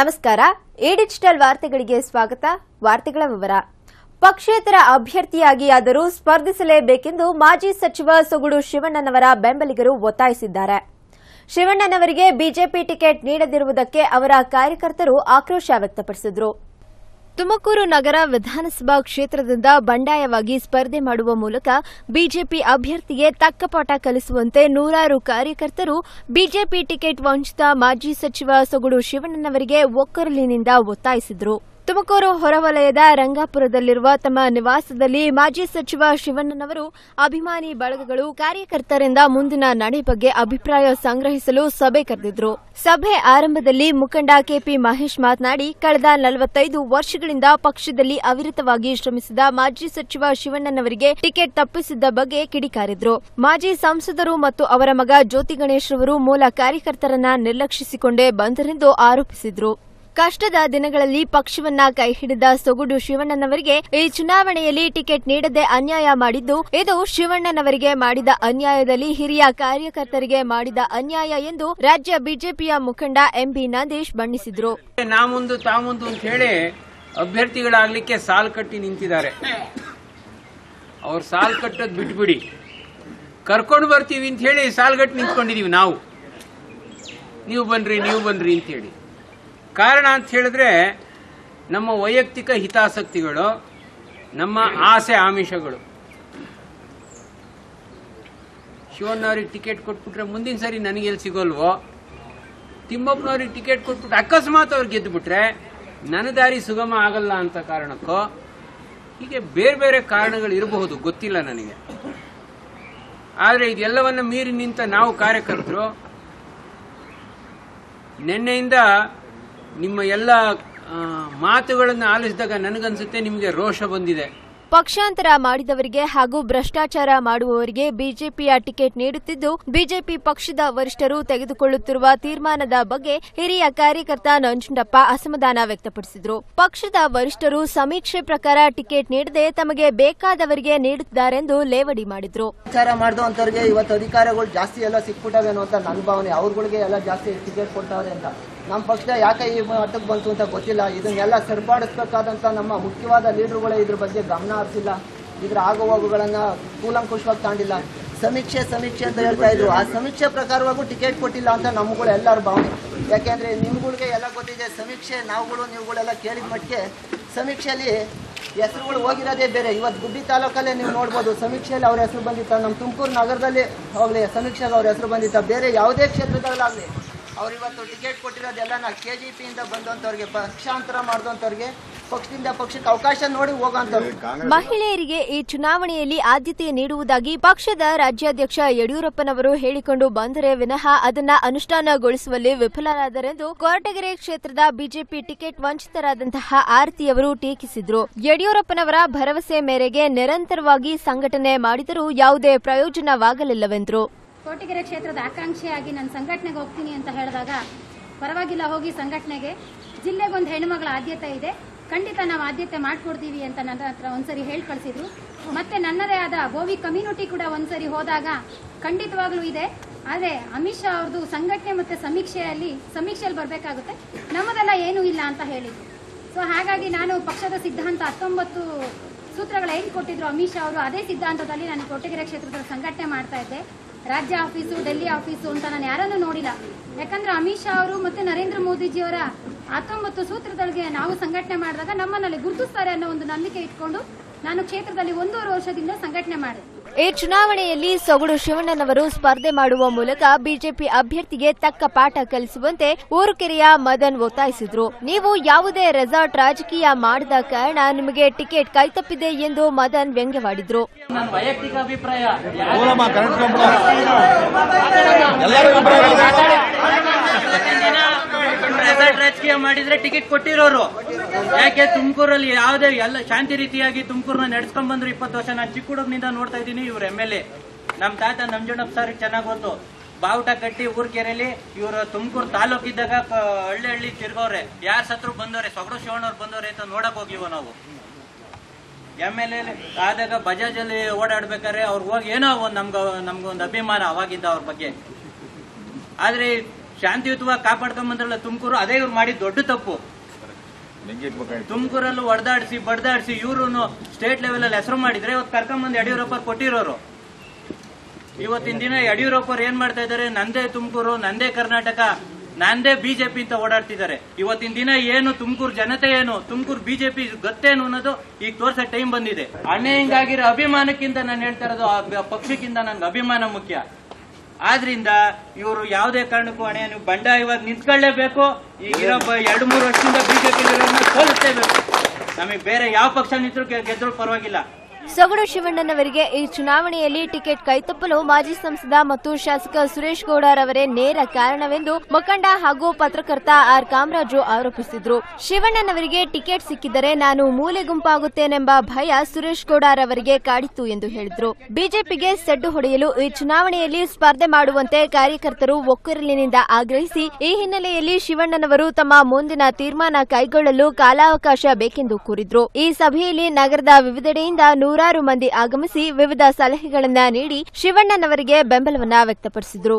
ನಮಸ್ಕಾರ A digital ವಾರ್ತೆಗಳಿಗೆ ಸ್ವಾಗತ ವಾರ್ತೆಗಳ ವಿವರ ಪಕ್ಷೇತರ ಅಭ್ಯರ್ಥಿಯಾಗಿ ಆದರೂ ಸ್ಪರ್ಧಿಸಲೇಬೇಕೆಂದು ಮಾಜಿ ಸಚಿವ ಸೊಗಡು ಶಿವಣ್ಣನವರ ಬೆಂಬಲಿಗರು ಒತ್ತಾಯಿಸಿದ್ದಾರೆ ಶಿವಣ್ಣನವರಿಗೆ ಬಿಜೆಪಿ ಟಿಕೆಟ್ ನೀಡದಿರುವುದಕ್ಕೆ ಅವರ ಕಾರ್ಯಕರ್ತರು ಆಕ್ರೋಶ ವ್ಯಕ್ತಪಡಿಸಿದರು ತುಮಕೂರು ನಗರ ವಿಧಾನಸಭಾ ಕ್ಷೇತ್ರದಿಂದ ಬಂಡಾಯವಾಗಿ ಸ್ಪರ್ಧೆ ಮಾಡುವ ಮೂಲಕ ಬಿಜೆಪಿ ಅಭ್ಯರ್ಥಿಗೆ ತಕ್ಕ ಪಾಠ ಕಲಿಸುವಂತೆ ನೂರಾರು ಕಾರ್ಯಕರ್ತರು ಬಿಜೆಪಿ ಟಿಕೆಟ್ ವಂಚಿತ ಮಾಜಿ ಸಚಿವ ಸೊಗಡು ಶಿವಣ್ಣನವರಿಗೆ ಒಕ್ಕೊರಲಿನಿಂದ ಒತ್ತಾಯಿಸಿದರು ತುಮಕೂರು ಹೊರವಲಯದ ರಂಗಾಪುರದಲ್ಲಿರುವ ತಮ್ಮ ನಿವಾಸದಲ್ಲಿ ಮಾಜಿ ಸಚಿವ ಶಿವಣ್ಣನವರು ಅಭಿಮಾನಿ ಬಳಗಗಳು ಕಾರ್ಯಕರ್ತರಿಂದ ಮುಂದಿನ ನಡೆ ಬಗ್ಗೆ ಅಭಿಪ್ರಾಯ ಸಂಗ್ರಹಿಸಲು ಸಭೆ ಕರೆದಿದ್ರು ಸಭೆ ಆರಂಭದಲ್ಲಿ ಮುಖಂಡ ಕೆಪಿ ಮಹೇಶ್ ಮಾತನಾಡಿ ಕಳೆದ ನಲವತ್ತೈದು ವರ್ಷಗಳಿಂದ ಪಕ್ಷದಲ್ಲಿ ಅವಿರತವಾಗಿ ಶ್ರಮಿಸಿದ ಮಾಜಿ ಸಚಿವ ಶಿವಣ್ಣನವರಿಗೆ ಟಿಕೆಟ್ ತಪ್ಪಿಸಿದ್ದ ಬಗ್ಗೆ ಕಿಡಿಕಾರಿದ್ರು ಮಾಜಿ ಸಂಸದರು ಮತ್ತು ಅವರ ಮಗ ಜ್ಯೋತಿ ಗಣೇಶ್ ರವರು ಮೂಲ ಕಾರ್ಯಕರ್ತರನ್ನ ನಿರ್ಲಕ್ಷಿಸಿಕೊಂಡೇ ಬಂದರೆಂದು ಆರೋಪಿಸಿದ್ರು ಕಷ್ಟದ ದಿನಗಳಲ್ಲಿ ಪಕ್ಷವನ್ನ ಕೈಹಿಡಿದ ಸೊಗಡು ಶಿವಣ್ಣನವರಿಗೆ ಈ ಚುನಾವಣೆಯಲ್ಲಿ ಟಿಕೆಟ್ ನೀಡದೆ ಅನ್ಯಾಯ ಮಾಡಿದ್ದು ಇದು ಶಿವಣ್ಣನವರಿಗೆ ಮಾಡಿದ ಅನ್ಯಾಯದಲ್ಲಿ ಹಿರಿಯ ಕಾರ್ಯಕರ್ತರಿಗೆ ಮಾಡಿದ ಅನ್ಯಾಯ ಎಂದು ರಾಜ್ಯ ಬಿಜೆಪಿಯ ಮುಖಂಡ ಎಂಬಿ ನಂದೀಶ್ ಬಣ್ಣಿಸಿದರು ನಾ ಮುಂದು ತಾ ಮುಂದು ಅಂತ ಹೇಳಿ ಅಭ್ಯರ್ಥಿಗಳಾಗ್ಲಿಕ್ಕೆ ಸಾಲ್ ಕಟ್ಟಿ ನಿಂತಿದ್ದಾರೆ ಅವ್ರು ಸಾಲ್ ಕಟ್ಟೋದು ಬಿಟ್ಬಿಡಿ ಕರ್ಕೊಂಡು ಬರ್ತೀವಿ ಅಂತ ಹೇಳಿ ಸಾಲ್ಗಟ್ಟು ನಿಂತ್ಕೊಂಡಿದೀವಿ ನಾವು ನೀವು ಬನ್ರಿ ನೀವು ಬನ್ರಿ ಅಂತ ಹೇಳಿ ಕಾರಣ ಅಂತ ಹೇಳಿದ್ರೆ ನಮ್ಮ ವೈಯಕ್ತಿಕ ಹಿತಾಸಕ್ತಿಗಳು ನಮ್ಮ ಆಸೆ ಆಮಿಷಗಳು ಶಿವಣ್ಣವ್ರಿಗೆ ಟಿಕೆಟ್ ಕೊಟ್ಬಿಟ್ರೆ ಮುಂದಿನ ಸರಿ ನನಗೆ ಎಲ್ಲಿ ಸಿಗೋಲ್ವೋ ತಿಮ್ಮಪ್ಪನವ್ರಿಗೆ ಟಿಕೆಟ್ ಕೊಟ್ಬಿಟ್ಟು ಅಕಸ್ಮಾತ್ ಅವ್ರು ಗೆದ್ದುಬಿಟ್ರೆ ನನ್ನ ದಾರಿ ಸುಗಮ ಆಗಲ್ಲ ಅಂತ ಕಾರಣಕ್ಕೋ ಹೀಗೆ ಬೇರೆ ಬೇರೆ ಕಾರಣಗಳು ಇರಬಹುದು ಗೊತ್ತಿಲ್ಲ ನನಗೆ ಆದರೆ ಇದೆಲ್ಲವನ್ನ ಮೀರಿ ನಿಂತ ನಾವು ಕಾರ್ಯಕರ್ತರು ನಿನ್ನೆಯಿಂದ ನಿಮ್ಮ ಎಲ್ಲ ಆ, ಮಾತುಗಳನ್ನು ಆಲಿಸಿದಾಗ ನನಗನ್ಸುತ್ತೆ ನಿಮಗೆ ರೋಷ ಬಂದಿದೆ ಪಕ್ಷಾಂತರ ಮಾಡಿದವರಿಗೆ ಹಾಗೂ ಭ್ರಷ್ಟಾಚಾರ ಮಾಡುವವರಿಗೆ ಬಿಜೆಪಿಯ ಟಿಕೆಟ್ ನೀಡುತ್ತಿದ್ದು ಬಿಜೆಪಿ ಪಕ್ಷದ ವರಿಷ್ಠರು ತೆಗೆದುಕೊಳ್ಳುತ್ತಿರುವ ತೀರ್ಮಾನದ ಬಗ್ಗೆ ಹಿರಿಯ ಕಾರ್ಯಕರ್ತ ನಂಜುಂಡಪ್ಪ ಅಸಮಾಧಾನ ವ್ಯಕ್ತಪಡಿಸಿದರು ಪಕ್ಷದ ವರಿಷ್ಠರು ಸಮೀಕ್ಷೆ ಪ್ರಕಾರ ಟಿಕೆಟ್ ನೀಡದೆ ತಮಗೆ ಬೇಕಾದವರಿಗೆ ನೀಡುತ್ತಿದ್ದಾರೆಂದು ಲೇವಡಿ ಮಾಡಿದ್ರು ವಿಚಾರ ಮಾಡಿದವಂತವ್ರಿಗೆ ಇವತ್ತು ಅಧಿಕಾರಗಳು ಜಾಸ್ತಿ ಎಲ್ಲ ಸಿಕ್ಬಿಟ್ಟವೇನೋ ಅಂತ ನನ್ನ ಭಾವನೆ ಅವ್ರಗಳಿಗೆ ಎಲ್ಲ ಜಾಸ್ತಿ ಟಿಕೆಟ್ ಕೊಟ್ಟವ್ರೆ ಅಂತ ನಮ್ಮ ಪಕ್ಷ ಯಾಕೆ ಈ ಮಟ್ಟಕ್ಕೆ ಬಂತು ಅಂತ ಗೊತ್ತಿಲ್ಲ ಇದನ್ನೆಲ್ಲ ಸರಿಪಡಿಸ್ಬೇಕಾದಂಥ ನಮ್ಮ ಮುಖ್ಯವಾದ ಲೀಡರ್ಗಳೇ ಇದ್ರ ಬಗ್ಗೆ ಗಮನ ಹರಿಸಿಲ್ಲ ಇದ್ರ ಆಗುಹೋಗುಗಳನ್ನ ಕೂಲಂಕುಷವಾಗಿ ತಾಂಡಿಲ್ಲ ಸಮೀಕ್ಷೆ ಸಮೀಕ್ಷೆ ಅಂತ ಹೇಳ್ತಾ ಇದ್ರು ಆ ಸಮೀಕ್ಷೆ ಪ್ರಕಾರವಾಗೂ ಟಿಕೆಟ್ ಕೊಟ್ಟಿಲ್ಲ ಅಂತ ನಮ್ಗಳು ಎಲ್ಲರ ಭಾವನೆ ಯಾಕೆಂದ್ರೆ ನಿಮ್ಗಳಿಗೆ ಎಲ್ಲ ಗೊತ್ತಿದೆ ಸಮೀಕ್ಷೆ ನಾವುಗಳು ನೀವುಗಳೆಲ್ಲ ಕೇಳಿದ ಮಟ್ಟಿಗೆ ಸಮೀಕ್ಷೆಯಲ್ಲಿ ಹೆಸರುಗಳು ಹೋಗಿರೋದೇ ಬೇರೆ ಇವತ್ತು ಗುಬ್ಬಿ ತಾಲೂಕಲ್ಲೇ ನೀವು ನೋಡ್ಬೋದು ಸಮೀಕ್ಷೆಯಲ್ಲಿ ಅವ್ರ ಹೆಸರು ಬಂದಿತ್ತ ನಮ್ಮ ತುಮಕೂರು ನಗರದಲ್ಲಿ ಹೋಗ್ಲಿ ಸಮೀಕ್ಷೆಗೆ ಅವ್ರ ಹೆಸರು ಬಂದಿತ್ತ ಬೇರೆ ಯಾವುದೇ ಕ್ಷೇತ್ರದಲ್ಲಾಗಲಿ ಅವ್ರು ಇವತ್ತು ಟಿಕೆಟ್ ಕೊಟ್ಟಿರೋದೆಲ್ಲ ನಾ ಕೆ ಜಿ ಪಿಯಿಂದ ಬಂದಂಥವ್ರಿಗೆ ಪಕ್ಷಾಂತರ ಮಾಡಿದಂಥವ್ರಿಗೆ ಪಕ್ಷದಿಂದ ಪಕ್ಷಕ್ಕೆ ಅವಕಾಶ ನೋಡಿ ಹೋಗೋಂಥವ್ರು ಮಹಿಳೆಯರಿಗೆ ಈ ಚುನಾವಣೆಯಲ್ಲಿ ಆದ್ಯತೆ ನೀಡುವುದಾಗಿ ಪಕ್ಷದ ರಾಜ್ಯಾಧ್ಯಕ್ಷ ಯಡಿಯೂರಪ್ಪನವರು ಹೇಳಿಕೊಂಡು ಬಂದರೆ ವಿನಃ ಅದನ್ನ ಅನುಷ್ಠಾನಗೊಳಿಸುವಲ್ಲಿ ವಿಫಲರಾದರೆಂದು ಕೊರಟಗೆರೆ ಕ್ಷೇತ್ರದ ಬಿಜೆಪಿ ಟಿಕೆಟ್ ವಂಚಿತರಾದಂತಹ ಆರತಿಯವರು ಟೀಕಿಸಿದ್ರು ಯಡಿಯೂರಪ್ಪನವರ ಭರವಸೆ ಮೇರೆಗೆ ನಿರಂತರವಾಗಿ ಸಂಘಟನೆ ಮಾಡಿದರೂ ಯಾವುದೇ ಪ್ರಯೋಜನವಾಗಲಿಲ್ಲವೆಂದರು ಕೋಟಿಗೆರೆ ಕ್ಷೇತ್ರದ ಆಕಾಂಕ್ಷಿಯಾಗಿ ನಾನು ಸಂಘಟನೆಗೆ ಹೋಗ್ತೀನಿ ಅಂತ ಹೇಳಿದಾಗ ಪರವಾಗಿಲ್ಲ ಹೋಗಿ ಸಂಘಟನೆಗೆ ಜಿಲ್ಲೆಗೊಂದು ಹೆಣ್ಣುಮಗಳ ಆದ್ಯತೆ ಇದೆ ಖಂಡಿತ ನಾವು ಆದ್ಯತೆ ಮಾಡ್ಕೊಡ್ತೀವಿ ಅಂತ ನನ್ನ ಹತ್ರ ಒಂದ್ಸರಿ ಹೇಳಿ ಕಳಿಸಿದ್ರು ಮತ್ತೆ ನನ್ನದೇ ಆದ ಬೋವಿ ಕಮ್ಯುನಿಟಿ ಕೂಡ ಒಂದ್ಸರಿ ಹೋದಾಗ ಖಂಡಿತವಾಗ್ಲೂ ಇದೆ ಆದರೆ ಅಮಿತ್ ಶಾ ಅವ್ರದ್ದು ಸಂಘಟನೆ ಮತ್ತೆ ಸಮೀಕ್ಷೆಯಲ್ಲಿ ಸಮೀಕ್ಷೆಯಲ್ಲಿ ಬರಬೇಕಾಗುತ್ತೆ ನಮ್ಮದೆಲ್ಲ ಏನೂ ಇಲ್ಲ ಅಂತ ಹೇಳಿದ್ರು ಸೊ ಹಾಗಾಗಿ ನಾನು ಪಕ್ಷದ ಸಿದ್ಧಾಂತ ಹತ್ತೊಂಬತ್ತು ಸೂತ್ರಗಳು ಏನು ಕೊಟ್ಟಿದ್ರು ಅಮಿತ್ ಶಾ ಅವರು ಅದೇ ಸಿದ್ಧಾಂತದಲ್ಲಿ ನಾನು ಕೊಟ್ಟಗೆರೆ ಕ್ಷೇತ್ರದಲ್ಲಿ ಸಂಘಟನೆ ಮಾಡ್ತಾ ಇದ್ದೆ ರಾಜ್ಯ ಆಫೀಸು ಡೆಲ್ಲಿ ಆಫೀಸು ಅಂತ ನಾನು ಯಾರನ್ನೂ ನೋಡಿಲ್ಲ ಯಾಕಂದ್ರೆ ಅಮಿತ್ ಶಾ ಅವರು ಮತ್ತೆ ನರೇಂದ್ರ ಮೋದಿಜಿಯವರ ಹತ್ತೊಂಬತ್ತು ಸೂತ್ರದೊಳಗೆ ನಾವು ಸಂಘಟನೆ ಮಾಡಿದಾಗ ನಮ್ಮನ್ನಲ್ಲಿ ಗುರುತಿಸ್ತಾರೆ ಅನ್ನೋ ಒಂದು ನಂಬಿಕೆ ಇಟ್ಕೊಂಡು ನಾನು ಕ್ಷೇತ್ರದಲ್ಲಿ ಒಂದೂವರೆ ವರ್ಷದಿಂದ ಸಂಘಟನೆ ಮಾಡಿದೆ ಈ ಚುನಾವಣೆಯಲ್ಲಿ ಸೊಗಡು ಶಿವಣ್ಣನವರು ಸ್ಪರ್ಧೆ ಮಾಡುವ ಮೂಲಕ ಬಿಜೆಪಿ ಅಭ್ಯರ್ಥಿಗೆ ತಕ್ಕ ಪಾಠ ಕಲಿಸುವಂತೆ ಊರುಕೆರೆಯ ಮದನ್ ಒತ್ತಾಯಿಸಿದ್ರು ನೀವು ಯಾವುದೇ ರೆಸಾರ್ಟ್ ರಾಜಕೀಯ ಮಾಡದ ಕಾರಣ ನಿಮಗೆ ಟಿಕೆಟ್ ಕೈತಪ್ಪಿದೆ ಎಂದು ಮದನ್ ವ್ಯಂಗ್ಯವಾಡಿದ್ರು ನನ್ನ ವೈಯಕ್ತಿಕ ಅಭಿಪ್ರಾಯ ಮೂಲಮ್ಮ ಕರೆಂಟ್ ಕಂಬ ಎಲ್ಲರಿಗೂ ರೆಸಾರ್ಟ್ ರಾಜಕೀಯ ಮಾಡಿದ್ರೆ ಟಿಕೆಟ್ ಕೊಟ್ಟಿರೋರು ಯಾಕೆ ತುಮಕೂರಲ್ಲಿ ಯಾವುದೇ ಎಲ್ಲ ಶಾಂತಿ ರೀತಿಯಾಗಿ ತುಮಕೂರನ್ನ ನಡ್ಸ್ಕೊಂಡ್ ಬಂದ್ರು ಇಪ್ಪತ್ತು ವರ್ಷ ನಾನು ಚಿಕ್ಕ ಹುಡುಗನಿಂದ ನೋಡ್ತಾ ಇದ್ದೀನಿ ಇವ್ರ ಎಮ್ ಎಲ್ ಎ ನಮ್ ತಾತ ನಂಜುಂಡಪ್ಪ ಸರ್ ಚೆನ್ನಾಗ್ ಗೊತ್ತು ಬಾವುಟ ಕಟ್ಟಿ ಊರ್ಕೆರೆಯಲ್ಲಿ ಇವರು ತುಮಕೂರು ತಾಲೂಕಿದ್ದಾಗ ಪ- ಹಳ್ಳಿ ಹಳ್ಳಿ ತಿರ್ಗವ್ರೆ ಯಾರ್ ಸತ್ರು ಬಂದವ್ರೆ ಸೊಗಡು ಶಿವಣ್ಣವ್ರು ಬಂದವ್ರೆ ಅಂತ ನೋಡಕ್ ಹೋಗಿವ ನಾವು ಎಮ್ ಎಲ್ ಎ ಆದಾಗ ಬಜಾಜ್ ಅಲ್ಲಿ ಓಡಾಡ್ಬೇಕಾದ್ರೆ ಅವ್ರಿಗೆ ಹೋಗಿ ಏನೋ ಒಂದ್ ನಮ್ಗ ನಮ್ಗೊಂದು ಅಭಿಮಾನ ಅವಾಗಿದ್ದ ಅವ್ರ ಬಗ್ಗೆ ಆದ್ರೆ ಶಾಂತಿಯುತವಾಗಿ ಕಾಪಾಡ್ಕೊಂಡ್ ಬಂದ್ರಲ್ಲ ತುಮಕೂರು ಅದೇ ಇವ್ರು ಮಾಡಿದ ದೊಡ್ಡ ತಪ್ಪು ತುಮಕೂರಲ್ಲೂ ಹೊಡೆದಾಡಿಸಿ ಬಡ್ದಾಡಿಸಿ ಇವ್ರು ಸ್ಟೇಟ್ ಲೆವೆಲ್ ಅಲ್ಲಿ ಹೆಸರು ಮಾಡಿದ್ರೆ ಇವತ್ತು ಕರ್ಕೊಂಬಂದು ಯಡಿಯೂರಪ್ಪ ಕೊಟ್ಟಿರೋರು ಇವತ್ತಿನ ದಿನ ಯಡಿಯೂರಪ್ಪರು ಏನ್ ಮಾಡ್ತಾ ಇದ್ದಾರೆ ನಂದೇ ತುಮಕೂರು ನಂದೇ ಕರ್ನಾಟಕ ನಂದೇ ಬಿಜೆಪಿ ಅಂತ ಓಡಾಡ್ತಿದ್ದಾರೆ ಇವತ್ತಿನ ದಿನ ಏನು ತುಮಕೂರು ಜನತೆ ಏನು ತುಮಕೂರು ಬಿಜೆಪಿ ಗೊತ್ತೇನು ಅನ್ನೋದು ಈಗ ತೋರ್ಸೋ ಟೈಮ್ ಬಂದಿದೆ ಅಣ್ಣೆ ಹಿಂಗಾಗಿರೋ ಅಭಿಮಾನಕ್ಕಿಂತ ನಾನು ಹೇಳ್ತಾ ಇರೋದು ಆ ಪಕ್ಷಕ್ಕಿಂತ ನನ್ಗೆ ಅಭಿಮಾನ ಮುಖ್ಯ ಆದ್ರಿಂದ ಇವರು ಯಾವುದೇ ಕಾರಣಕ್ಕೂ ಹಣೆ ನೀವು ಬಂಡಾಯವಾಗಿ ನಿಂತ್ಕೊಳ್ಳೇಬೇಕು ಈಗಿರೋ ಬ- ಎರಡು ಮೂರು ವರ್ಷದಿಂದ ಬಿಜೆಪಿ ಸೋಲಿಸ್ತೇಬೇಕು ನಮಗೆ ಬೇರೆ ಯಾವ ಪಕ್ಷ ನಿಂತರೂ ಗೆದ್ರು ಪರವಾಗಿಲ್ಲ ಸೊಗಡು ಶಿವಣ್ಣನವರಿಗೆ ಈ ಚುನಾವಣೆಯಲ್ಲಿ ಟಿಕೆಟ್ ಕೈತಪ್ಪಲು ಮಾಜಿ ಸಂಸದ ಮತ್ತು ಶಾಸಕ ಸುರೇಶ್ ಗೌಡರವರೇ ನೇರ ಕಾರಣವೆಂದು ಮುಖಂಡ ಹಾಗೂ ಪತ್ರಕರ್ತ ಆರ್ ಕಾಮರಾಜು ಆರೋಪಿಸಿದ್ರು ಶಿವಣ್ಣನವರಿಗೆ ಟಿಕೆಟ್ ಸಿಕ್ಕಿದರೆ ನಾನು ಮೂಲೆ ಗುಂಪಾಗುತ್ತೇನೆಂಬ ಭಯ ಸುರೇಶ್ ಗೌಡರವರಿಗೆ ಕಾಡಿತ್ತು ಎಂದು ಹೇಳಿದ್ರು ಬಿಜೆಪಿಗೆ ಸೆಡ್ಡು ಹೊಡೆಯಲು ಈ ಚುನಾವಣೆಯಲ್ಲಿ ಸ್ಪರ್ಧೆ ಮಾಡುವಂತೆ ಕಾರ್ಯಕರ್ತರು ಒಕ್ಕೊರಲಿನಿಂದ ಆಗ್ರಹಿಸಿ ಈ ಹಿನ್ನೆಲೆಯಲ್ಲಿ ಶಿವಣ್ಣನವರು ತಮ್ಮ ಮುಂದಿನ ತೀರ್ಮಾನ ಕೈಗೊಳ್ಳಲು ಕಾಲಾವಕಾಶ ಬೇಕೆಂದು ಕೋರಿದ್ರು ಈ ಸಭೆಯಲ್ಲಿ ನಗರದ ವಿವಿಧೆಡೆಯಿಂದ ನೂರಾರು ಮಂದಿ ಆಗಮಿಸಿ ವಿವಿಧ ಸಲಹೆಗಳನ್ನ ನೀಡಿ ಶಿವಣ್ಣನವರಿಗೆ ಬೆಂಬಲವನ್ನ ವ್ಯಕ್ತಪಡಿಸಿದ್ರು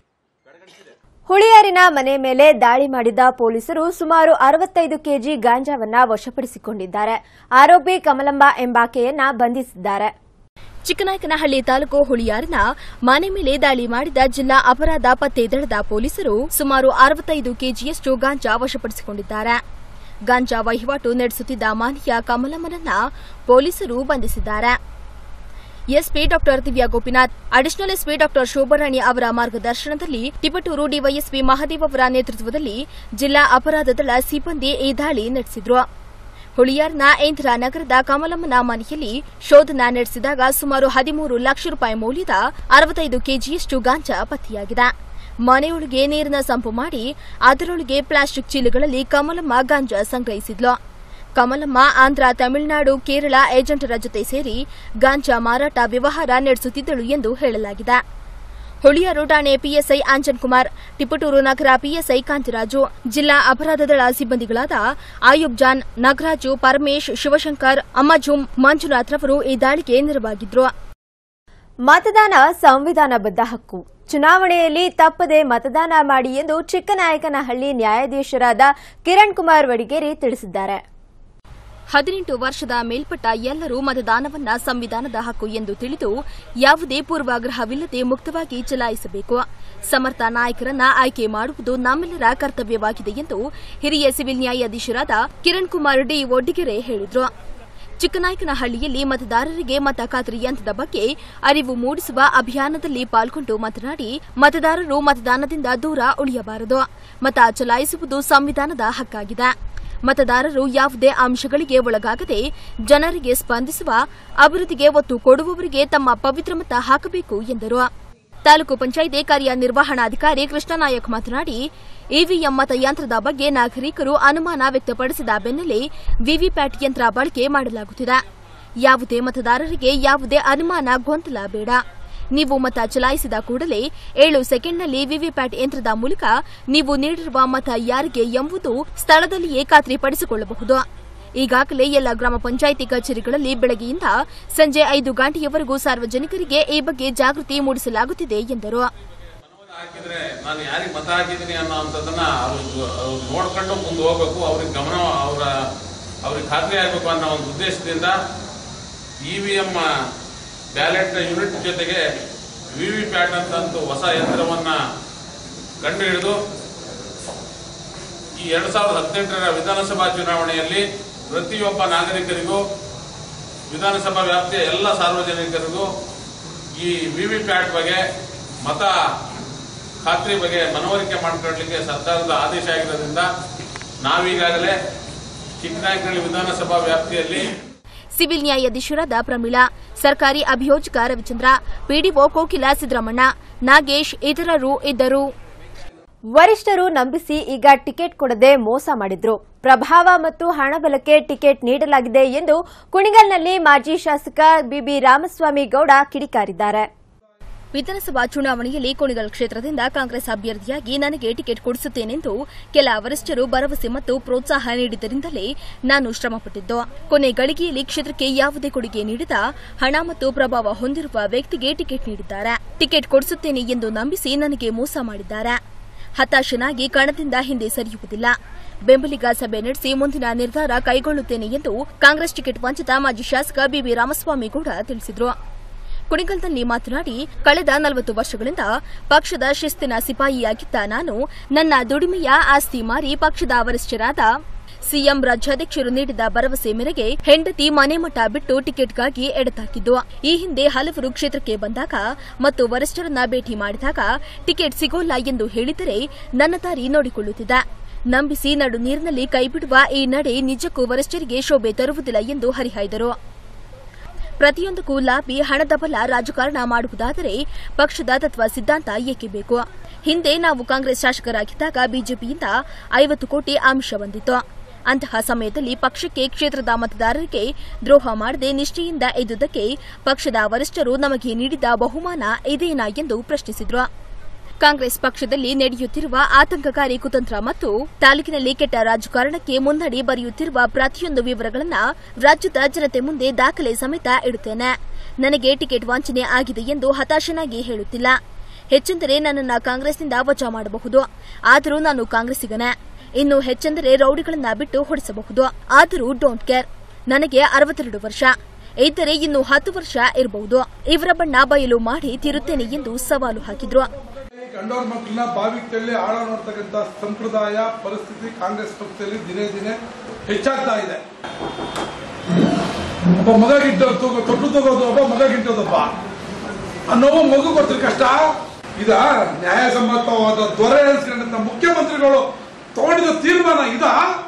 ಹುಳಿಯಾರಿನ ಮನೆ ಮೇಲೆ ದಾಳಿ ಮಾಡಿದ ಪೊಲೀಸರು ಸುಮಾರು ಅರವತ್ತೈದು ಕೆಜಿ ಗಾಂಜಾವನ್ನ ವಶಪಡಿಸಿಕೊಂಡಿದ್ದಾರೆ ಆರೋಪಿ ಕಮಲಂಬ ಎಂಬಾಕೆಯನ್ನ ಬಂಧಿಸಿದ್ದಾರೆ ಚಿಕ್ಕನಾಯಕನಹಳ್ಳಿ ತಾಲೂಕು ಹುಳಿಯಾರಿನ ಮನೆ ಮೇಲೆ ದಾಳಿ ಮಾಡಿದ ಜಿಲ್ಲಾ ಅಪರಾಧ ಪತ್ತೆ ದಳದ ಪೊಲೀಸರು ಸುಮಾರು ಅರವತ್ತೈದು ಕೆಜಿಯಷ್ಟು ಗಾಂಜಾ ವಶಪಡಿಸಿಕೊಂಡಿದ್ದಾರೆ ಗಾಂಜಾ ವಹಿವಾಟು ನಡೆಸುತ್ತಿದ್ದ ಮಾನಿಯ ಕಮಲಮ್ಮನನ್ನ ಪೊಲೀಸರು ಬಂಧಿಸಿದ್ದಾರೆ SP doctor Divya Gopinath additional SP doctor Shobharani ಅವರ ಮಾರ್ಗದರ್ಶನದಲ್ಲಿ ತಿಪಟೂರು ಡಿವೈಎಸ್ಪಿ ಮಹದೇವ್ ಅವರ ನೇತೃತ್ವದಲ್ಲಿ ಜಿಲ್ಲಾ ಅಪರಾಧ ದಳ ಸಿಬ್ಬಂದಿ ಈ ದಾಳಿ ನಡೆಸಿದ್ರು ಹುಳಿಯಾರ್ನ ಇಂದಿರಾ ನಗರದ ಕಮಲಮ್ಮನ ಮನೆಯಲ್ಲಿ ಶೋಧನ ನಡೆಸಿದಾಗ ಸುಮಾರು ಹದಿಮೂರು ಲಕ್ಷ ರೂಪಾಯಿ ಮೌಲ್ಯದ ಅರವತ್ತೈದು ಕೆಜಿಯಷ್ಟು ಗಾಂಜಾ ಪತ್ತೆಯಾಗಿದೆ ಮನೆಯೊಳಗೆ ನೀರಿನ ಸಂಪು ಮಾಡಿ ಅದರೊಳಗೆ ಪ್ಲಾಸ್ಟಿಕ್ ಚೀಲಗಳಲ್ಲಿ ಕಮಲಮ್ಮ ಗಾಂಜಾ ಸಂಗ್ರಹಿಸಿದ್ಲು ಕಮಲಮ್ಮ ಆಂಧ್ರ ತಮಿಳುನಾಡು ಕೇರಳ ಏಜೆಂಟರ ಜೊತೆ ಸೇರಿ ಗಾಂಜಾ ಮಾರಾಟ ವ್ಯವಹಾರ ನಡೆಸುತ್ತಿದ್ದಳು ಎಂದು ಹೇಳಲಾಗಿದೆ ಹುಳಿಯಾರು ಠಾಣೆ ಪಿಎಸ್ಐ ಆಂಜನ್ ಕುಮಾರ್ ತಿಪಟೂರು ನಗರ ಪಿಎಸ್ಐ ಕಾಂತಿರಾಜು ಜಿಲ್ಲಾ ಅಪರಾಧ ದಳ ಸಿಬ್ಬಂದಿಗಳಾದ ಆಯುಬ್ ಜಾನ್ ನಾಗರಾಜು ಪರಮೇಶ್ ಶಿವಶಂಕರ್ ಅಮ್ಮಜುಂ ಮಂಜುನಾಥ್ ರವರು ಈ ದಾಳಿಗೆ ನೆರವಾಗಿದ್ರು ಮತದಾನ ಸಂವಿಧಾನಬದ್ಧ ಹಕ್ಕು ಚುನಾವಣೆಯಲ್ಲಿ ತಪ್ಪದೆ ಮತದಾನ ಮಾಡಿ ಎಂದು ಚಿಕ್ಕನಾಯಕನಹಳ್ಳಿ ನ್ಯಾಯಾಧೀಶರಾದ ಕಿರಣ್ ಕುಮಾರ್ ವಡಿಗೇರಿ ತಿಳಿಸಿದ್ದಾರೆ ಹದಿನೆಂಟು ವರ್ಷದ ಮೇಲ್ಪಟ್ಟ ಎಲ್ಲರೂ ಮತದಾನವನ್ನ ಸಂವಿಧಾನದ ಹಕ್ಕು ಎಂದು ತಿಳಿದು ಯಾವುದೇ ಪೂರ್ವಾಗ್ರಹವಿಲ್ಲದೆ ಮುಕ್ತವಾಗಿ ಚಲಾಯಿಸಬೇಕು ಸಮರ್ಥ ನಾಯಕರನ್ನ ಆಯ್ಕೆ ಮಾಡುವುದು ನಮ್ಮೆಲ್ಲರ ಕರ್ತವ್ಯವಾಗಿದೆ ಎಂದು ಹಿರಿಯ ಸಿವಿಲ್ ನ್ಯಾಯಾಧೀಶರಾದ ಕಿರಣ್ ಕುಮಾರ್ ಡಿ ಒಡ್ಡಿಗೆರೆ ಹೇಳಿದರು ಚಿಕ್ಕನಾಯಕನಹಳ್ಳಿಯಲ್ಲಿ ಮತದಾರರಿಗೆ ಮತ ಖಾತ್ರಿ ಯಂತ್ರದ ಬಗ್ಗೆ ಅರಿವು ಮೂಡಿಸುವ ಅಭಿಯಾನದಲ್ಲಿ ಪಾಲ್ಗೊಂಡು ಮಾತನಾಡಿ ಮತದಾರರು ಮತದಾನದಿಂದ ದೂರ ಉಳಿಯಬಾರದು ಮತ ಚಲಾಯಿಸುವುದು ಸಂವಿಧಾನದ ಹಕ್ಕಾಗಿದೆ ಮತದಾರರು ಯಾವುದೇ ಅಂಶಗಳಿಗೆ ಒಳಗಾಗದೆ ಜನರಿಗೆ ಸ್ಪಂದಿಸುವ ಅಭಿವೃದ್ಧಿಗೆ ಒತ್ತು ಕೊಡುವವರಿಗೆ ತಮ್ಮ ಪವಿತ್ರ ಮತ ಹಾಕಬೇಕು ಎಂದರು ತಾಲೂಕು ಪಂಚಾಯಿತಿ ಕಾರ್ಯನಿರ್ವಹಣಾಧಿಕಾರಿ ಕೃಷ್ಣನಾಯಕ್ ಮಾತನಾಡಿ ಇವಿಎಂ ಮತಯಂತ್ರದ ಬಗ್ಗೆ ನಾಗರಿಕರು ಅನುಮಾನ ವ್ಯಕ್ತಪಡಿಸಿದ ಬೆನ್ನಲ್ಲೇ ವಿವಿಪ್ಯಾಟ್ ಯಂತ್ರ ಬಳಕೆ ಮಾಡಲಾಗುತ್ತಿದೆ ಯಾವುದೇ ಮತದಾರರಿಗೆ ಯಾವುದೇ ಅನುಮಾನ ಗೊಂದಲ ಬೇಡ ನೀವು ಮತ ಚಲಾಯಿಸಿದ ಕೂಡಲೇ ಏಳು ಸೆಕೆಂಡ್ನಲ್ಲಿ ವಿವಿಪ್ಯಾಟ್ ಯಂತ್ರದ ಮೂಲಕ ನೀವು ನೀಡಿರುವ ಮತ ಯಾರಿಗೆ ಎಂಬುದು ಸ್ಥಳದಲ್ಲಿಯೇ ಖಾತ್ರಿಪಡಿಸಿಕೊಳ್ಳಬಹುದು ಈಗಾಗಲೇ ಎಲ್ಲ ಗ್ರಾಮ ಪಂಚಾಯಿತಿ ಕಚೇರಿಗಳಲ್ಲಿ ಬೆಳಗ್ಗೆಯಿಂದ ಸಂಜೆ ಐದು ಗಂಟೆಯವರೆಗೂ ಸಾರ್ವಜನಿಕರಿಗೆ ಈ ಬಗ್ಗೆ ಜಾಗೃತಿ ಮೂಡಿಸಲಾಗುತ್ತಿದೆ ಎಂದರು ಹಾಕಿದ್ರೆ ನಾನು ಯಾರಿಗೆ ಮತ ಹಾಕಿದ್ದೀನಿ ಅನ್ನೋ ಅಂಥದ್ದನ್ನ ಅವ್ರು ಅವ್ರು ನೋಡ್ಕೊಂಡು ಮುಂದೆ ಹೋಗ್ಬೇಕು ಅವ್ರಿಗೆ ಗಮನ ಅವರ ಅವ್ರಿಗೆ ಖಾತ್ರಿ ಆಗಬೇಕು ಅನ್ನೋ ಒಂದು ಉದ್ದೇಶದಿಂದ E V M ballot unit ಜೊತೆಗೆ ವಿ ವಿ ಪ್ಯಾಟ್ ಅಂತಂದು ಹೊಸ ಯಂತ್ರವನ್ನ ಕಂಡು ಹಿಡಿದು ಈ ಎರಡು ಸಾವಿರದ ಹದಿನೆಂಟರ ವಿಧಾನಸಭಾ ಚುನಾವಣೆಯಲ್ಲಿ ಪ್ರತಿಯೊಬ್ಬ ನಾಗರಿಕರಿಗೂ ವಿಧಾನಸಭಾ ವ್ಯಾಪ್ತಿಯ ಎಲ್ಲ ಸಾರ್ವಜನಿಕರಿಗೂ ಈ ವಿ ವಿ ಪ್ಯಾಟ್ ಬಗ್ಗೆ ಮತ ಖಾತ್ರಿ ಬಗ್ಗೆ ಮನವರಿಕೆ ಮಾಡಿಕೊಳ್ಳಲಿಕ್ಕೆ ಸರ್ಕಾರದ ಆದೇಶ ಆಗಿರೋದ್ರಿಂದ ನಾವೀಗಾಗಲೇ ಚಿಕ್ಕನಾಯಕನಹಳ್ಳಿ ವಿಧಾನಸಭಾ ವ್ಯಾಪ್ತಿಯಲ್ಲಿ ಸಿವಿಲ್ ನ್ಯಾಯಾಧೀಶರಾದ ಪ್ರಮೀಳಾ ಸರ್ಕಾರಿ ಅಭಿಯೋಜಕ ರವಿಚಂದ್ರ ಪಿಡಿಒ ಕೋಕಿಲ ಸಿದ್ದರಾಮಣ್ಣ ನಾಗೇಶ್ ಇತರರು ಇದ್ದರು ವರಿಷ್ಠರು ನಂಬಿಸಿ ಈಗ ಟಿಕೆಟ್ ಕೊಡದೆ ಮೋಸ ಮಾಡಿದ್ರು ಪ್ರಭಾವ ಮತ್ತು ಹಣಬಲಕ್ಕೆ ಟಿಕೆಟ್ ನೀಡಲಾಗಿದೆ ಎಂದು ಕುಣಿಗಲ್ನಲ್ಲಿ ಮಾಜಿ ಶಾಸಕ ಬಿಬಿ ರಾಮಸ್ವಾಮಿ ಗೌಡ ಕಿಡಿಕಾರಿದ್ದಾರೆ ವಿಧಾನಸಭಾ ಚುನಾವಣೆಯಲ್ಲಿ ಕುಣಿಗಲ್ ಕ್ಷೇತ್ರದಿಂದ ಕಾಂಗ್ರೆಸ್ ಅಭ್ಯರ್ಥಿಯಾಗಿ ನನಗೆ ಟಿಕೆಟ್ ಕೊಡಿಸುತ್ತೇನೆಂದು ಕೆಲ ವರಿಷ್ಠರು ಭರವಸೆ ಮತ್ತು ಪ್ರೋತ್ಸಾಹ ನೀಡಿದ್ದರಿಂದಲೇ ನಾನು ಶ್ರಮಪಟ್ಟಿದ್ದು ಕೊನೆ ಗಳಿಗೆಯಲ್ಲಿ ಕ್ಷೇತ್ರಕ್ಕೆ ಯಾವುದೇ ಕೊಡುಗೆ ನೀಡಿದ ಹಣ ಮತ್ತು ಪ್ರಭಾವ ಹೊಂದಿರುವ ವ್ಯಕ್ತಿಗೆ ಟಿಕೆಟ್ ನೀಡಿದ್ದಾರೆ ಟಿಕೆಟ್ ಕೊಡಿಸುತ್ತೇನೆ ಎಂದು ನಂಬಿಸಿ ನನಗೆ ಮೋಸ ಮಾಡಿದ್ದಾರೆ ಹತಾಶನಾಗಿ ಕಣದಿಂದ ಹಿಂದೆ ಸರಿಯುವುದಿಲ್ಲ ಬೆಂಬಲಿಗ ಸಭೆ ನಡೆಸಿ ಮುಂದಿನ ನಿರ್ಧಾರ ಕೈಗೊಳ್ಳುತ್ತೇನೆ ಎಂದು ಕಾಂಗ್ರೆಸ್ ಟಿಕೆಟ್ ವಂಚಿತ ಮಾಜಿ ಶಾಸಕ ಬಿಬಿ ರಾಮಸ್ವಾಮಿ ಕೂಡ ತಿಳಿಸಿದರು ಕುಣಿಗಲ್ನಲ್ಲಿ ಮಾತನಾಡಿ ಕಳೆದ ನಲವತ್ತು ವರ್ಷಗಳಿಂದ ಪಕ್ಷದ ಶಿಸ್ತಿನ ಸಿಪಾಯಿಯಾಗಿದ್ದ ನಾನು ನನ್ನ ದುಡಿಮೆಯ ಆಸ್ತಿ ಮಾರಿ ಪಕ್ಷದ ವರಿಷ್ಠರಾದ ಸಿಎಂ ರಾಜ್ಯಾಧ್ಯಕ್ಷರು ನೀಡಿದ ಭರವಸೆ ಮೇರೆಗೆ ಹೆಂಡತಿ ಮನೆ ಮಠ ಬಿಟ್ಟು ಟಿಕೆಟ್ಗಾಗಿ ಎಡತಾಕಿದ್ದು ಈ ಹಿಂದೆ ಹಲವರು ಕ್ಷೇತ್ರಕ್ಕೆ ಬಂದಾಗ ಮತ್ತು ವರಿಷ್ಠರನ್ನ ಭೇಟಿ ಮಾಡಿದಾಗ ಟಿಕೆಟ್ ಸಿಗೋಲ್ಲ ಎಂದು ಹೇಳಿದರೆ ನನ್ನ ದಾರಿ ನೋಡಿಕೊಳ್ಳುತ್ತಿದ್ದ ನಂಬಿಸಿ ನಡು ನೀರಿನಲ್ಲಿ ಕೈಬಿಡುವ ಈ ನಡೆ ನಿಜಕ್ಕೂ ವರಿಷ್ಠರಿಗೆ ಶೋಭೆ ತರುವುದಿಲ್ಲ ಎಂದು ಹರಿಹಾಯ್ದರು ಪ್ರತಿಯೊಂದಕ್ಕೂ ಲಾಬಿ ಹಣದ ಬಲ ರಾಜಕಾರಣ ಮಾಡುವುದಾದರೆ ಪಕ್ಷದ ತತ್ವ ಸಿದ್ಧಾಂತ ಏಕೆ ಬೇಕು ಹಿಂದೆ ನಾವು ಕಾಂಗ್ರೆಸ್ ಶಾಸಕರಾಗಿದ್ದಾಗ ಬಿಜೆಪಿಯಿಂದ ಐವತ್ತು ಕೋಟಿ ಆಮಿಷ ಬಂದಿತ್ತು ಅಂತಹ ಸಮಯದಲ್ಲಿ ಪಕ್ಷಕ್ಕೆ ಕ್ಷೇತ್ರದ ಮತದಾರರಿಗೆ ದ್ರೋಹ ಮಾಡದೆ ನಿಷ್ಠೆಯಿಂದ ಇದ್ದುದಕ್ಕೆ ಪಕ್ಷದ ವರಿಷ್ಠರು ನಮಗೆ ನೀಡಿದ ಬಹುಮಾನ ಇದೇನಾ ಎಂದು ಪ್ರಶ್ನಿಸಿದರು ಕಾಂಗ್ರೆಸ್ ಪಕ್ಷದಲ್ಲಿ ನಡೆಯುತ್ತಿರುವ ಆತಂಕಕಾರಿ ಕುತಂತ್ರ ಮತ್ತು ತಾಲೂಕಿನಲ್ಲಿ ಕೆಟ್ಟ ರಾಜಕಾರಣಕ್ಕೆ ಮುನ್ನಡೆ ಬರೆಯುತ್ತಿರುವ ಪ್ರತಿಯೊಂದು ವಿವರಗಳನ್ನು ರಾಜ್ಯದ ಜನತೆ ಮುಂದೆ ದಾಖಲೆ ಸಮೇತ ಇಡುತ್ತೇನೆ ನನಗೆ ಟಿಕೆಟ್ ವಂಚನೆ ಆಗಿದೆ ಎಂದು ಹತಾಶನಾಗಿ ಹೇಳುತ್ತಿಲ್ಲ ಹೆಚ್ಚೆಂದರೆ ನನ್ನನ್ನು ಕಾಂಗ್ರೆಸ್ನಿಂದ ವಜಾ ಮಾಡಬಹುದು ಆದರೂ ನಾನು ಕಾಂಗ್ರೆಸ್ಸಿಗನೇ ಇನ್ನು ಹೆಚ್ಚೆಂದರೆ ರೌಡಿಗಳನ್ನ ಬಿಟ್ಟು ಹೊಡಿಸಬಹುದು ಆದರೂ ಡೋಂಟ್ ಕೇರ್ ನನಗೆ ಅರವತ್ತೆರಡು ವರ್ಷ ಇದ್ದರೆ ಇನ್ನು ಹತ್ತು ವರ್ಷ ಇರಬಹುದು ಇವರ ಬಣ್ಣ ಬಯಲು ಮಾಡಿ ತೀರುತ್ತೇನೆ ಎಂದು ಸವಾಲು ಹಾಕಿದ್ರು ಕಂಡೋರ್ ಮಕ್ಕಳನ್ನ ಬಾವಿಗೆ ತಳ್ಳಿ ಆಳ ನೋಡ್ತಕ್ಕಂಥ ಸಂಪ್ರದಾಯ ಪರಿಸ್ಥಿತಿ ಕಾಂಗ್ರೆಸ್ ಪಕ್ಷದಲ್ಲಿ ದಿನೇ ದಿನೇ ಹೆಚ್ಚಾಗ್ತಾ ಇದೆ ಒಬ್ಬ ಮಗ ಗಿಟ್ಟ ತೊಟ್ಟು ತಗೋದು ಒಬ್ಬ ಮಗ ಗಿಟ್ಟೋದಪ್ಪ ಆ ನೋವು ಮಗು ಗೊತ್ತಿರ ಕಷ್ಟ ಇದ ನ್ಯಾಯಸಮ್ಮತವಾದ ದೊರೆ ಅನ್ಸ್ಕೊಂಡಂತ ಮುಖ್ಯಮಂತ್ರಿಗಳು ತಗೊಂಡಿದ್ದ ತೀರ್ಮಾನ ಇದ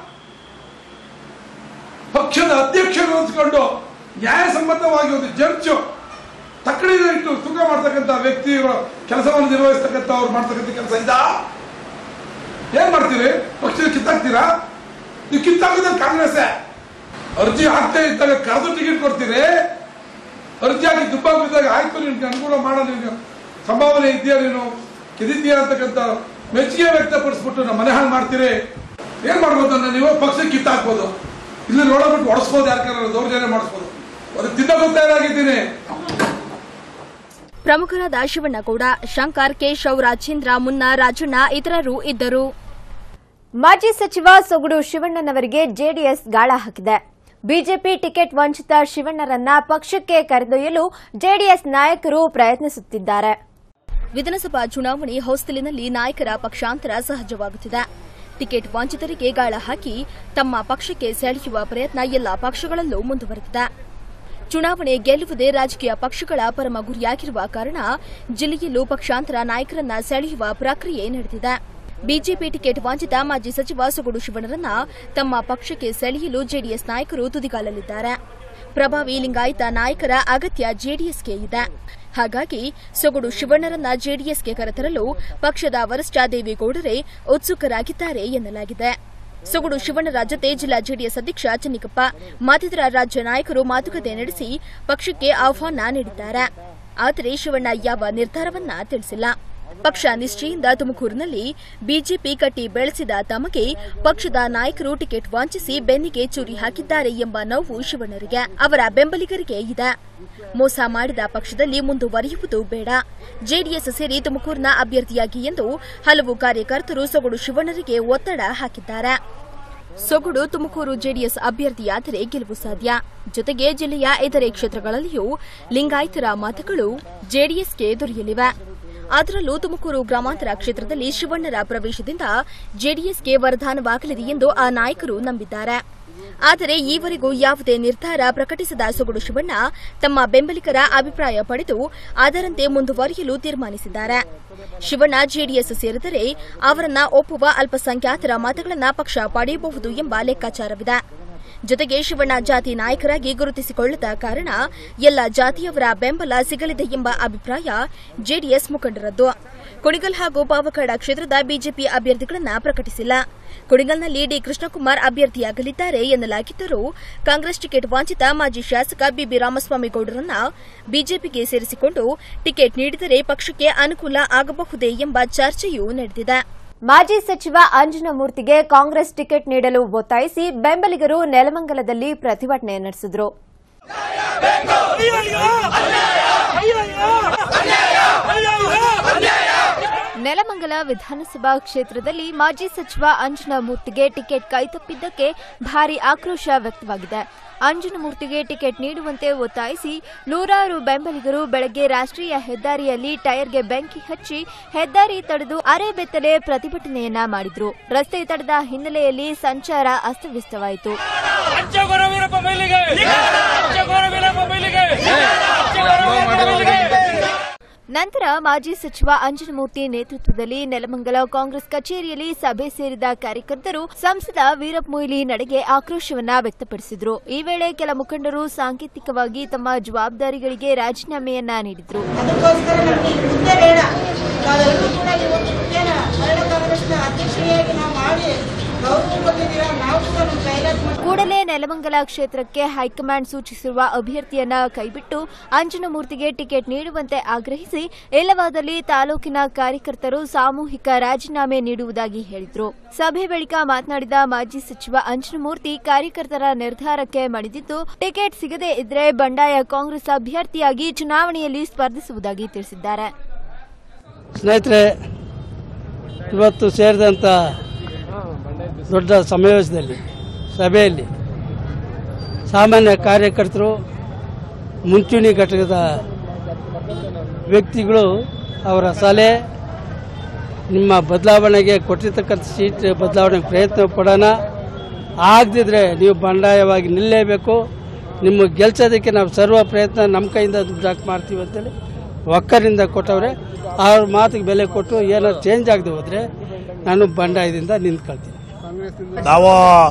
ಪಕ್ಷದ ಅಧ್ಯಕ್ಷರು ಅನ್ಸ್ಕೊಂಡು ನ್ಯಾಯಸಮ್ಮತವಾಗಿ ಒಂದು ಜಡ್ಜ್ ತಕ್ಕಡಿದ ಇಟ್ಟು ತೂಕ ಮಾಡ್ತಕ್ಕಂಥ ವ್ಯಕ್ತಿಗಳು ಕೆಲಸವನ್ನು ನಿರ್ವಹಿಸ್ತಕ್ಕಂಥ ಅವ್ರು ಮಾಡ್ತಕ್ಕಂಥ ಕೆಲಸ ಇದ ಏನ್ ಮಾಡ್ತೀರಿ ಪಕ್ಷದ ಕಿತ್ತಾಕ್ತೀರಾ ನೀವು ಕಿತ್ತಾಕಿದ್ರೆ ಕಾಂಗ್ರೆಸ್ ಅರ್ಜಿ ಹಾಕ್ತಾ ಇದ್ದಾಗ ಕರೆದು ಟಿಕೆಟ್ ಕೊಡ್ತೀರಿ ಅರ್ಜಿ ಹಾಕಿ ದುಬ್ಬ ಬಿದ್ದಾಗ ಆಯ್ತು ನಿನ್ಗೆ ಅನುಕೂಲ ಮಾಡೋ ನೀನು ಸಂಭಾವನೆ ಇದೆಯಾ ನೀನು ಗೆದ್ದಿದ್ಯಾ ಅಂತಕ್ಕಂಥ ಮೆಚ್ಚುಗೆ ವ್ಯಕ್ತಪಡಿಸ್ಬಿಟ್ಟು ನಮ್ಮ ಮನೆ ಹಾಳು ಮಾಡ್ತೀರಿ ಏನ್ ಮಾಡ್ಬೋದು ಅಂದ್ರೆ ನೀವು ಪಕ್ಷ ಕಿತ್ತಾಕ್ಬೋದು ಇಲ್ಲಿ ನೋಡಬಿಟ್ಟು ಹೊಡೆಸ್ಬೋದು ಯಾರ್ಯಾರು ದೌರ್ಜನ್ಯ ಮಾಡಿಸ್ಬೋದು ಅದು ತಿನ್ನೋದು ತಯಾರಾಗಿದ್ದೀನಿ ಪ್ರಮುಖರಾದ ಶಿವಣ್ಣಗೌಡ ಶಂಕರ್ ಕೇಶವ್ ರಾಜೇಂದ್ರ ಮುನ್ನಾ ರಾಜಣ್ಣ ಇತರರು ಇದ್ದರು ಮಾಜಿ ಸಚಿವ ಸೊಗಡು ಶಿವಣ್ಣನವರಿಗೆ ಜೆಡಿಎಸ್ ಗಾಳ ಹಾಕಿದೆ ಬಿಜೆಪಿ ಟಿಕೆಟ್ ವಂಚಿತ ಶಿವಣ್ಣರನ್ನ ಪಕ್ಷಕ್ಕೆ ಕರೆದೊಯ್ಯಲು ಜೆಡಿಎಸ್ ನಾಯಕರು ಪ್ರಯತ್ನಿಸುತ್ತಿದ್ದಾರೆ ವಿಧಾನಸಭಾ ಚುನಾವಣೆ ಹೊಸ್ತಿಲಿನಲ್ಲಿ ನಾಯಕರ ಪಕ್ಷಾಂತರ ಸಹಜವಾಗುತ್ತಿದೆ ಟಿಕೆಟ್ ವಂಚಿತರಿಗೆ ಗಾಳ ಹಾಕಿ ತಮ್ಮ ಪಕ್ಷಕ್ಕೆ ಸೆಳೆಯುವ ಪ್ರಯತ್ನ ಎಲ್ಲಾ ಪಕ್ಷಗಳಲ್ಲೂ ಮುಂದುವರೆದಿದೆ ಚುನಾವಣೆ ಗೆಲ್ಲುವುದೇ ರಾಜಕೀಯ ಪಕ್ಷಗಳ ಪರಮ ಗುರಿಯಾಗಿರುವ ಕಾರಣ ಜಿಲ್ಲೆಯಲ್ಲೂ ಪಕ್ಷಾಂತರ ನಾಯಕರನ್ನ ಸೆಳೆಯುವ ಪ್ರಕ್ರಿಯೆ ನಡೆದಿದೆ ಬಿಜೆಪಿ ಟಿಕೆಟ್ ವಂಚಿತ ಮಾಜಿ ಸಚಿವ ಸೊಗಡು ಶಿವಣ್ಣರನ್ನ ತಮ್ಮ ಪಕ್ಷಕ್ಕೆ ಸೆಳೆಯಲು ಜೆಡಿಎಸ್ ನಾಯಕರು ತುದಿಗಾಲಲ್ಲಿದ್ದಾರೆ ಪ್ರಭಾವಿ ಲಿಂಗಾಯತ ನಾಯಕರ ಅಗತ್ಯ ಜೆಡಿಎಸ್ಗೆ ಇದೆ ಹಾಗಾಗಿ ಸೊಗಡು ಶಿವಣ್ಣರನ್ನ ಜೆಡಿಎಸ್ಗೆ ಕರೆತರಲು ಪಕ್ಷದ ವರಿಷ್ಠ ದೇವೇಗೌಡರೇ ಉತ್ಸುಕರಾಗಿದ್ದಾರೆ ಎನ್ನಲಾಗಿದೆ ಸೊಗಡು ಶಿವಣ್ಣರ ಜೊತೆ ಜಿಲ್ಲಾ ಜೆಡಿಎಸ್ ಅಧ್ಯಕ್ಷ ಚೆನ್ನಿಕಪ್ಪ ಮತ್ತಿತರ ರಾಜ್ಯ ನಾಯಕರು ಮಾತುಕತೆ ನಡೆಸಿ ಪಕ್ಷಕ್ಕೆ ಆಹ್ವಾನ ನೀಡಿದ್ದಾರೆ ಆದರೆ ಶಿವಣ್ಣ ಯಾವ ನಿರ್ಧಾರವನ್ನ ತಿಳಿಸಿಲ್ಲ ಪಕ್ಷ ನಿಷ್ಠೆಯಿಂದ ತುಮಕೂರಿನಲ್ಲಿ ಬಿಜೆಪಿ ಕಟ್ಟಿ ಬೆಳೆಸಿದ ತಮಗೆ ಪಕ್ಷದ ನಾಯಕರು ಟಿಕೆಟ್ ವಂಚಿಸಿ ಬೆನ್ನಿಗೆ ಚೂರಿ ಹಾಕಿದ್ದಾರೆ ಎಂಬ ನೋವು ಶಿವಣ್ಣರಿಗೆ ಅವರ ಬೆಂಬಲಿಗರಿಗೆ ಇದೆ ಮೋಸ ಮಾಡಿದ ಪಕ್ಷದಲ್ಲಿ ಮುಂದುವರಿಯುವುದು ಬೇಡ ಜೆಡಿಎಸ್ ಸೇರಿ ತುಮಕೂರಿನ ಅಭ್ಯರ್ಥಿಯಾಗಿ ಎಂದು ಹಲವು ಕಾರ್ಯಕರ್ತರು ಸೊಗಡು ಶಿವಣ್ಣರಿಗೆ ಒತ್ತಡ ಹಾಕಿದ್ದಾರೆ ಸೊಗಡು ತುಮಕೂರು ಜೆಡಿಎಸ್ ಅಭ್ಯರ್ಥಿಯಾದರೆ ಗೆಲುವು ಸಾಧ್ಯ ಜೊತೆಗೆ ಜಿಲ್ಲೆಯ ಇತರೆ ಕ್ಷೇತ್ರಗಳಲ್ಲಿಯೂ ಲಿಂಗಾಯತರ ಮತಗಳು ಜೆಡಿಎಸ್ಗೆ ದೊರೆಯಲಿವೆ ಅದರಲ್ಲೂ ತುಮಕೂರು ಗ್ರಾಮಾಂತರ ಕ್ಷೇತ್ರದಲ್ಲಿ ಶಿವಣ್ಣರ ಪ್ರವೇಶದಿಂದ ಜೆಡಿಎಸ್ಗೆ ವರದಾನವಾಗಲಿದೆ ಎಂದು ಆ ನಾಯಕರು ನಂಬಿದ್ದಾರೆ ಆದರೆ ಈವರೆಗೂ ಯಾವುದೇ ನಿರ್ಧಾರ ಪ್ರಕಟಿಸದ ಸೊಗಡು ಶಿವಣ್ಣ ತಮ್ಮ ಬೆಂಬಲಿಗರ ಅಭಿಪ್ರಾಯ ಪಡೆದು ಅದರಂತೆ ಮುಂದುವರಿಯಲು ತೀರ್ಮಾನಿಸಿದ್ದಾರೆ ಶಿವಣ್ಣ ಜೆಡಿಎಸ್ ಸೇರಿದರೆ ಅವರನ್ನ ಒಪ್ಪುವ ಅಲ್ಪಸಂಖ್ಯಾತರ ಮತಗಳನ್ನು ಪಕ್ಷ ಪಡೆಯಬಹುದು ಎಂಬ ಲೆಕ್ಕಾಚಾರವಿದೆ ಜೊತೆಗೆ ಶಿವಣ್ಣ ಜಾತಿ ನಾಯಕರಾಗಿ ಗುರುತಿಸಿಕೊಳ್ಳದ ಕಾರಣ ಎಲ್ಲ ಜಾತಿಯವರ ಬೆಂಬಲ ಸಿಗಲಿದೆ ಎಂಬ ಅಭಿಪ್ರಾಯ ಜೆಡಿಎಸ್ ಮುಖಂಡರದ್ದು ಕುಣಿಗಲ್ ಹಾಗೂ ಪಾವಗಡ ಕ್ಷೇತ್ರದ ಬಿಜೆಪಿ ಅಭ್ಯರ್ಥಿಗಳನ್ನ ಪ್ರಕಟಿಸಿಲ್ಲ ಕುಣಿಗಲ್ನಲ್ಲಿ ಡಿ ಕೃಷ್ಣಕುಮಾರ್ ಅಭ್ಯರ್ಥಿಯಾಗಲಿದ್ದಾರೆ ಎನ್ನಲಾಗಿದ್ದರೂ ಕಾಂಗ್ರೆಸ್ ಟಿಕೆಟ್ ವಂಚಿತ ಮಾಜಿ ಶಾಸಕ ಬಿಬಿ ರಾಮಸ್ವಾಮಿ ಗೌಡರನ್ನ ಬಿಜೆಪಿಗೆ ಸೇರಿಸಿಕೊಂಡು ಟಿಕೆಟ್ ನೀಡಿದರೆ ಪಕ್ಷಕ್ಕೆ ಅನುಕೂಲ ಆಗಬಹುದೇ ಎಂಬ ಚರ್ಚೆಯೂ ನಡೆದಿದೆ ಮಾಜಿ ಸಚಿವ ಅಂಜನಮೂರ್ತಿಗೆ ಕಾಂಗ್ರೆಸ್ ಟಿಕೆಟ್ ನೀಡಲು ಒತ್ತಾಯಿಸಿ ಬೆಂಬಲಿಗರು ನೆಲಮಂಗಲದಲ್ಲಿ ಪ್ರತಿಭಟನೆ ನಡೆಸಿದರು ನೆಲಮಂಗಲ ವಿಧಾನಸಭಾ ಕ್ಷೇತ್ರದಲ್ಲಿ ಮಾಜಿ ಸಚಿವ ಅಂಜನಮೂರ್ತಿಗೆ ಟಿಕೆಟ್ ಕೈತಪ್ಪಿದ್ದಕ್ಕೆ ಭಾರಿ ಆಕ್ರೋಶ ವ್ಯಕ್ತವಾಗಿದೆ ಅಂಜನಮೂರ್ತಿಗೆ ಟಿಕೆಟ್ ನೀಡುವಂತೆ ಒತ್ತಾಯಿಸಿ ನೂರಾರು ಬೆಂಬಲಿಗರು ಬೆಳಗ್ಗೆ ರಾಷ್ಟ್ರೀಯ ಹೆದ್ದಾರಿಯಲ್ಲಿ ಟೈರ್ಗೆ ಬೆಂಕಿ ಹಚ್ಚಿ ಹೆದ್ದಾರಿ ತಡೆದು ಅರೆಬೆತ್ತಲೆ ಪ್ರತಿಭಟನೆಯನ್ನ ಮಾಡಿದ್ರು ರಸ್ತೆ ತಡೆದ ಹಿನ್ನೆಲೆಯಲ್ಲಿ ಸಂಚಾರ ಅಸ್ತವ್ಯಸ್ತವಾಯಿತು ನಂತರ ಮಾಜಿ ಸಚಿವ ಅಂಜನಮೂರ್ತಿ ನೇತೃತ್ವದಲ್ಲಿ ನೆಲಮಂಗಲ ಕಾಂಗ್ರೆಸ್ ಕಚೇರಿಯಲ್ಲಿ ಸಭೆ ಸೇರಿದ ಕಾರ್ಯಕರ್ತರು ಸಂಸದ ವೀರಪ್ಪ ಮೊಯ್ಲಿ ನಡೆಗೆ ಆಕ್ರೋಶವನ್ನ ವ್ಯಕ್ತಪಡಿಸಿದ್ರು ಈ ವೇಳೆ ಕೆಲ ಮುಖಂಡರು ಸಾಂಕೇತಿಕವಾಗಿ ತಮ್ಮ ಜವಾಬ್ದಾರಿಗಳಿಗೆ ರಾಜೀನಾಮೆಯನ್ನ ನೀಡಿದ್ರು ಅದಕ್ಕೋಸ್ಕರ ನಮಗೆ ಈ ಹುದ್ದೆ ಬೇಡ ನಾವೆಲ್ಲರೂ ಕೂಡ ಈ ಒಂದು ಹುದ್ದೆನ ಮಹಿಳಾ ಕಾಂಗ್ರೆಸ್ನ ಅಧ್ಯಕ್ಷೆಯಾಗಿ ನಾವು ಮಾಡಿ ಗೌರವ ಕೊಟ್ಟಿದ್ದೀರಾ ನಾವು ಕೂಡ ನಮ್ಮ ಕೈಲಾದ ಮಟ್ಟ ಕೂಡಲೇ ನೆಲಮಂಗಲ ಕ್ಷೇತ್ರಕ್ಕೆ ಹೈಕಮಾಂಡ್ ಸೂಚಿಸಿರುವ ಅಭ್ಯರ್ಥಿಯನ್ನ ಕೈಬಿಟ್ಟು ಅಂಜನಮೂರ್ತಿಗೆ ಟಿಕೆಟ್ ನೀಡುವಂತೆ ಆಗ್ರಹಿಸಿ ಇಲ್ಲವಾದಲ್ಲಿ ತಾಲೂಕಿನ ಕಾರ್ಯಕರ್ತರು ಸಾಮೂಹಿಕ ರಾಜೀನಾಮೆ ನೀಡುವುದಾಗಿ ಹೇಳಿದ್ರು ಸಭೆ ಬಳಿಕ ಮಾತನಾಡಿದ ಮಾಜಿ ಸಚಿವ ಅಂಜನಮೂರ್ತಿ ಕಾರ್ಯಕರ್ತರ ನಿರ್ಧಾರಕ್ಕೆ ಮಣಿದಿದ್ದು ಟಿಕೆಟ್ ಸಿಗದೇ ಇದ್ರೆ ಬಂಡಾಯ ಕಾಂಗ್ರೆಸ್ ಅಭ್ಯರ್ಥಿಯಾಗಿ ಚುನಾವಣೆಯಲ್ಲಿ ಸ್ಪರ್ಧಿಸುವುದಾಗಿ ತಿಳಿಸಿದ್ದಾರೆ ಸ್ನೇಹಿತರೆ ಇವತ್ತು ಸೇರಿದಂಥ ದೊಡ್ಡ ಸಮಾವೇಶದಲ್ಲಿ ಸಭೆಯಲ್ಲಿ ಸಾಮಾನ್ಯ ಕಾರ್ಯಕರ್ತರು ಮುಂಚೂಣಿ ಘಟಕದ ವ್ಯಕ್ತಿಗಳು ಅವರ ಸಲಹೆ ನಿಮ್ಮ ಬದಲಾವಣೆಗೆ ಕೊಟ್ಟಿರ್ತಕ್ಕಂಥ ಸೀಟ್ ಬದಲಾವಣೆಗೆ ಪ್ರಯತ್ನ ಪಡೋಣ ಆಗದಿದ್ರೆ ನೀವು ಬಂಡಾಯವಾಗಿ ನಿಲ್ಲೇಬೇಕು ನಿಮ್ಮ ಗೆಲ್ಸೋದಕ್ಕೆ ನಾವು ಸರ್ವ ಪ್ರಯತ್ನ ನಮ್ಮ ಕೈಯಿಂದ ಜಾಕ್ ಮಾಡ್ತೀವಿ ಅಂತೇಳಿ ಒಕ್ಕರಿಂದ ಕೊಟ್ಟವ್ರೆ ಅವ್ರ ಮಾತಿಗೆ ಬೆಲೆ ಕೊಟ್ಟು ಏನಾದ್ರು ಚೇಂಜ್ ಆಗದೆ ಹೋದರೆ ನಾನು ಬಂಡಾಯದಿಂದ ನಿಂತ್ಕೊಳ್ತೀನಿ ನಾವು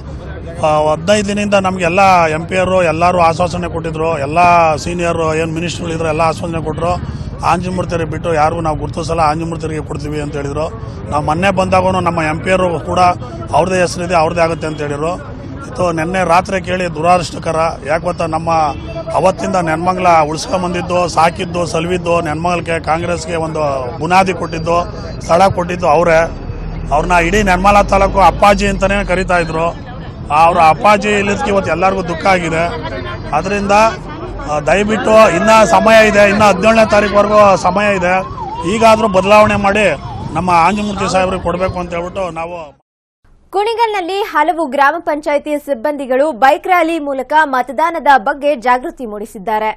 ಆ, ಹದಿನೈದು ದಿನದಿಂದ ನಮಗೆಲ್ಲ ಎಂ ಪಿ ಅವರು ಎಲ್ಲರೂ ಆಶ್ವಾಸನೆ ಕೊಟ್ಟಿದ್ರು ಎಲ್ಲ ಸೀನಿಯರ್ ಏನು ಮಿನಿಸ್ಟ್ರುಗಳಿದ್ರು ಎಲ್ಲ ಆಶ್ವಾಸನೆ ಕೊಟ್ಟರು ಆಂಜಮೂರ್ತಿಯರಿಗೆ ಬಿಟ್ಟು ಯಾರಿಗೂ ನಾವು ಗುರುತಿಸಲ್ಲ ಆಂಜಮೂರ್ತಿಯರಿಗೆ ಕೊಡ್ತೀವಿ ಅಂತ ಹೇಳಿದ್ರು ನಾವು ಮೊನ್ನೆ ಬಂದಾಗೂ ನಮ್ಮ ಎಂ ಪಿ ಅವರು ಕೂಡ ಅವ್ರದ್ದೇ ಹೆಸರಿದೆ ಅವ್ರದ್ದೇ ಆಗುತ್ತೆ ಅಂತ ಹೇಳಿದ್ರು ಇದು ನಿನ್ನೆ ರಾತ್ರಿ ಕೇಳಿ ದುರಾದೃಷ್ಟಕರ ಯಾಕೆ ಗೊತ್ತಾ ನಮ್ಮ ಅವತ್ತಿಂದ ನೆನ್ಮಂಗ್ಲ ಉಳಿಸ್ಕೊಂಬಂದಿದ್ದು ಸಾಕಿದ್ದು ಸಲ್ವಿದ್ದು ನೆನ್ಮಂಗಲಕ್ಕೆ ಕಾಂಗ್ರೆಸ್ಗೆ ಒಂದು ಬುನಾದಿ ಕೊಟ್ಟಿದ್ದು ಸ್ಥಳ ಕೊಟ್ಟಿದ್ದು ಅವರೇ ಅವ್ರನ್ನ ಇಡೀ ನಿರ್ಮಲಾ ತಾಲೂಕು ಅಪ್ಪಾಜಿ ಅಂತಾನೆ ಕರಿತಾ ಇದ್ರು ಅವ್ರ ಅಪ್ಪಾಜಿ ಇಲ್ಲದಕ್ಕೆ ಇವತ್ತು ಎಲ್ಲರಿಗೂ ದುಃಖ ಆಗಿದೆ ಅದರಿಂದ ದಯವಿಟ್ಟು ಇನ್ನ ಸಮಯ ಇದೆ ಇನ್ನ ಹದಿನೇಳನೇ ತಾರೀಕುವರೆಗೂ ಸಮಯ ಇದೆ ಈಗಾದರೂ ಬದಲಾವಣೆ ಮಾಡಿ ನಮ್ಮ ಆಂಜಮೂರ್ತಿ ಸಾಹೇಬ್ರಿಗೆ ಕೊಡಬೇಕು ಅಂತ ಹೇಳ್ಬಿಟ್ಟು ನಾವು ಕುಣಿಗಲ್ನಲ್ಲಿ ಹಲವು ಗ್ರಾಮ ಪಂಚಾಯಿತಿ ಸಿಬ್ಬಂದಿಗಳು ಬೈಕ್ ರ್ಯಾಲಿ ಮೂಲಕ ಮತದಾನದ ಬಗ್ಗೆ ಜಾಗೃತಿ ಮೂಡಿಸಿದ್ದಾರೆ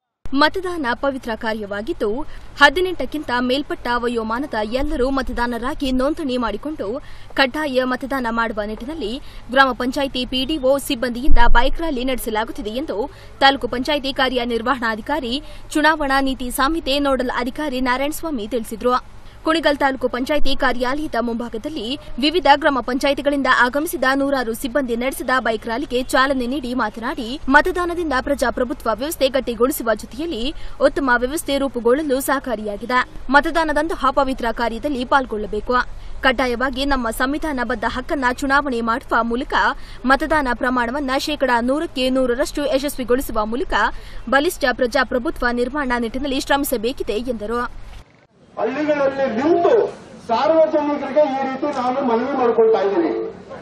ಮತದಾನ ಪವಿತ್ರ ಕಾರ್ಯವಾಗಿದ್ದು ಹದಿನೆಂಟಕ್ಕಿಂತ ಮೇಲ್ಪಟ್ಟ ವಯೋಮಾನದ ಎಲ್ಲರೂ ಮತದಾನರಾಗಿ ನೋಂದಣಿ ಮಾಡಿಕೊಂಡು ಕಡ್ಡಾಯ ಮತದಾನ ಮಾಡುವ ನಿಟ್ಟಿನಲ್ಲಿ ಗ್ರಾಮ ಪಂಚಾಯಿತಿ ಪಿಡಿಒ ಸಿಬ್ಬಂದಿಯಿಂದ ಬೈಕ್ ರ್ಯಾಲಿ ನಡೆಸಲಾಗುತ್ತಿದೆ ಎಂದು ತಾಲೂಕು ಪಂಚಾಯಿತಿ ಕಾರ್ಯನಿರ್ವಹಣಾಧಿಕಾರಿ ಚುನಾವಣಾ ನೀತಿ ಸಂಹಿತೆ ನೋಡಲ್ ಅಧಿಕಾರಿ ನಾರಾಯಣಸ್ವಾಮಿ ತಿಳಿಸಿದರು ಕುಣಿಗಲ್ ತಾಲೂಕು ಪಂಚಾಯಿತಿ ಕಾರ್ಯಾಲಯದ ಮುಂಭಾಗದಲ್ಲಿ ವಿವಿಧ ಗ್ರಾಮ ಪಂಚಾಯಿತಿಗಳಿಂದ ಆಗಮಿಸಿದ ನೂರಾರು ಸಿಬ್ಬಂದಿ ನಡೆಸಿದ ಬೈಕ್ ರ್ಯಾಲಿಗೆ ಚಾಲನೆ ನೀಡಿ ಮಾತನಾಡಿ ಮತದಾನದಿಂದ ಪ್ರಜಾಪ್ರಭುತ್ವ ವ್ಯವಸ್ಥೆ ಗಟ್ಟಿಗೊಳಿಸುವ ಜೊತೆಯಲ್ಲಿ ಉತ್ತಮ ವ್ಯವಸ್ಥೆ ರೂಪುಗೊಳ್ಳಲು ಸಹಕಾರಿಯಾಗಿದೆ ಮತದಾನದಂತಹ ಪವಿತ್ರ ಕಾರ್ಯದಲ್ಲಿ ಪಾಲ್ಗೊಳ್ಳಬೇಕು ಕಡ್ಡಾಯವಾಗಿ ನಮ್ಮ ಸಂವಿಧಾನಬದ್ಧ ಹಕ್ಕನ್ನ ಚುನಾವಣೆ ಮಾಡುವ ಮೂಲಕ ಮತದಾನ ಪ್ರಮಾಣವನ್ನ ಶೇಕಡಾ ನೂರಕ್ಕೆ ನೂರರಷ್ಟು ಯಶಸ್ವಿಗೊಳಿಸುವ ಮೂಲಕ ಬಲಿಷ್ಠ ಪ್ರಜಾಪ್ರಭುತ್ವ ನಿರ್ಮಾಣ ನಿಟ್ಟಿನಲ್ಲಿ ಶ್ರಮಿಸಬೇಕಿದೆ ಎಂದರು ಹಳ್ಳಿಗಳಲ್ಲಿ ನಿಂತು ಸಾರ್ವಜನಿಕರಿಗೆ ಈ ರೀತಿ ನಾನು ಮನವಿ ಮಾಡಿಕೊಳ್ತಾ ಇದ್ದೀನಿ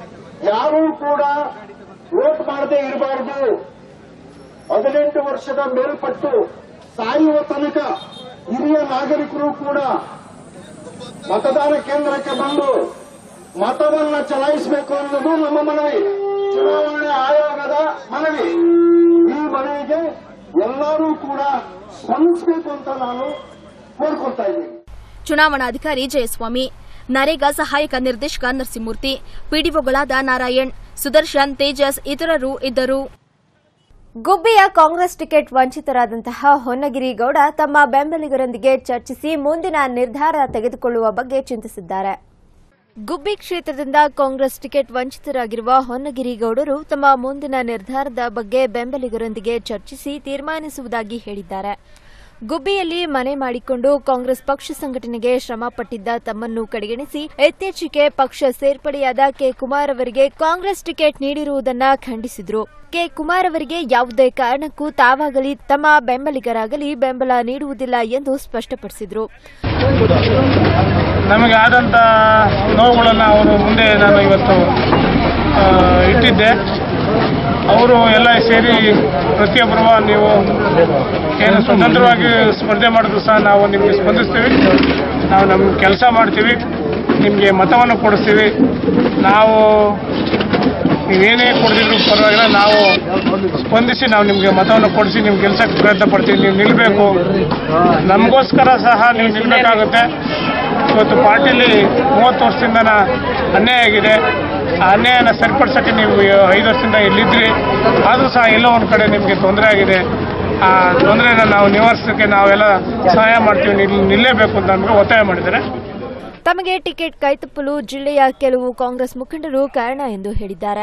ಯಾರೂ ಕೂಡ ವೋಟ್ ಮಾಡದೇ ಇರಬಾರದು ಹದಿನೆಂಟು ವರ್ಷದ ಮೇಲ್ಪಟ್ಟು ಸಾಯುವ ತನಕ ಹಿರಿಯ ನಾಗರಿಕರು ಕೂಡ ಮತದಾನ ಕೇಂದ್ರಕ್ಕೆ ಬಂದು ಮತವನ್ನ ಚಲಾಯಿಸಬೇಕು ಅನ್ನೋದು ನಮ್ಮ ಮನವಿ ಚುನಾವಣೆ ಆಯೋಗದ ಮನವಿ ಈ ಮನವಿಗೆ ಎಲ್ಲರೂ ಕೂಡ ಸ್ಪಂದಿಸಬೇಕು ಅಂತ ನಾನು ಕೋರ್ಕೊಳ್ತಾ ಇದ್ದೀನಿ ಚುನಾವಣಾಧಿಕಾರಿ ಜಯಸ್ವಾಮಿ ನರೇಗಾ ಸಹಾಯಕ ನಿರ್ದೇಶಕ ನರಸಿಂಹಮೂರ್ತಿ ಪಿಡಿಒಗಳಾದ ನಾರಾಯಣ್ ಸುದರ್ಶನ್ ತೇಜಸ್ ಇತರರು ಇದ್ದರು ಗುಬ್ಬಿಯ ಕಾಂಗ್ರೆಸ್ ಟಿಕೆಟ್ ವಂಚಿತರಾದಂತಹ ಹೊನ್ನಗಿರಿ ಗೌಡ ತಮ್ಮ ಬೆಂಬಲಿಗರೊಂದಿಗೆ ಚರ್ಚಿಸಿ ಮುಂದಿನ ನಿರ್ಧಾರ ತೆಗೆದುಕೊಳ್ಳುವ ಬಗ್ಗೆ ಚಿಂತಿಸಿದ್ದಾರೆ ಗುಬ್ಬಿ ಕ್ಷೇತ್ರದಿಂದ ಕಾಂಗ್ರೆಸ್ ಟಿಕೆಟ್ ವಂಚಿತರಾಗಿರುವ ಹೊನ್ನಗಿರಿ ಗೌಡರು ತಮ್ಮ ಮುಂದಿನ ನಿರ್ಧಾರದ ಬಗ್ಗೆ ಬೆಂಬಲಿಗರೊಂದಿಗೆ ಚರ್ಚಿಸಿ ತೀರ್ಮಾನಿಸುವುದಾಗಿ ಹೇಳಿದ್ದಾರೆ ಗುಬ್ಬಿಯಲ್ಲಿ ಮನೆ ಮಾಡಿಕೊಂಡು ಕಾಂಗ್ರೆಸ್ ಪಕ್ಷ ಸಂಘಟನೆಗೆ ಶ್ರಮ ಪಟ್ಟಿದ್ದ ತಮ್ಮನ್ನು ಕಡೆಗಣಿಸಿ ಇತ್ತೀಚೆಗೆ ಪಕ್ಷ ಸೇರ್ಪಡೆಯಾದ ಕೆ ಕುಮಾರ್ ಅವರಿಗೆ ಕಾಂಗ್ರೆಸ್ ಟಿಕೆಟ್ ನೀಡಿರುವುದನ್ನ ಖಂಡಿಸಿದ್ರು ಕೆ ಕುಮಾರ್ ಅವರಿಗೆ ಯಾವುದೇ ಕಾರಣಕ್ಕೂ ತಾವಾಗಲಿ ತಮ್ಮ ಬೆಂಬಲಿಗರಾಗಲಿ ಬೆಂಬಲ ನೀಡುವುದಿಲ್ಲ ಎಂದು ಸ್ಪಷ್ಟಪಡಿಸಿದ್ರು ನಮಗೆ ಆದಂಥ ನೋವುಗಳನ್ನು ಅವರು ಮುಂದೆ ನಾನು ಇವತ್ತು ಆ, ಇಟ್ಟಿದ್ದೆ ಅವರು ಎಲ್ಲ ಸೇರಿ ಪ್ರತಿಯೊಬ್ಬರು ನೀವು ಏನು ಸ್ವತಂತ್ರವಾಗಿ ಸ್ಪರ್ಧೆ ಮಾಡಿದ್ರು ಸಹ ನಾವು ನಿಮಗೆ ಸ್ಪಂದಿಸ್ತೀವಿ ನಾವು ನಮ್ಮ ಕೆಲಸ ಮಾಡ್ತೀವಿ ನಿಮಗೆ ಮತವನ್ನು ಕೊಡಿಸ್ತೀವಿ ನಾವು ನೀವೇನೇ ಕೊಡದಿದ್ರು ಪರವಾಗಿಲ್ಲ ನಾವು ಸ್ಪಂದಿಸಿ ನಾವು ನಿಮಗೆ ಮತವನ್ನು ಕೊಡಿಸಿ ನೀವು ಗೆಲ್ಸಕ್ಕೆ ಪ್ರಯತ್ನ ಪಡ್ತೀವಿ ನೀವು ನಿಲ್ಲಬೇಕು ನಮಗೋಸ್ಕರ ಸಹ ನೀವು ನಿಲ್ಲಬೇಕಾಗುತ್ತೆ ಇವತ್ತು ಪಾರ್ಟಿಲಿ ಮೂವತ್ತು ವರ್ಷದಿಂದ ಅನ್ಯಾಯ ಆಗಿದೆ ಆ ಅನ್ಯಾಯನ ಸರಿಪಡಿಸೋಕ್ಕೆ ನೀವು ಐದು ವರ್ಷದಿಂದ ಇಲ್ಲಿದ್ರಿ ಆದರೂ ಸಹ ಎಲ್ಲೋ ಒಂದು ಕಡೆ ನಿಮಗೆ ತೊಂದರೆ ಆಗಿದೆ ಆ ತೊಂದರೆನ ನಾವು ನಿವಾರಿಸೋಕ್ಕೆ ನಾವೆಲ್ಲ ಸಹಾಯ ಮಾಡ್ತೀವಿ ನಿಲ್ ನಿಲ್ಲೇಬೇಕು ಅಂತ ನಮಗೆ ಒತ್ತಾಯ ಮಾಡಿದ್ದಾರೆ ತಮಗೆ ಟಿಕೆಟ್ ಕೈತಪ್ಪಲು ಜಿಲ್ಲೆಯ ಕೆಲವು ಕಾಂಗ್ರೆಸ್ ಮುಖಂಡರು ಕಾರಣ ಎಂದು ಹೇಳಿದ್ದಾರೆ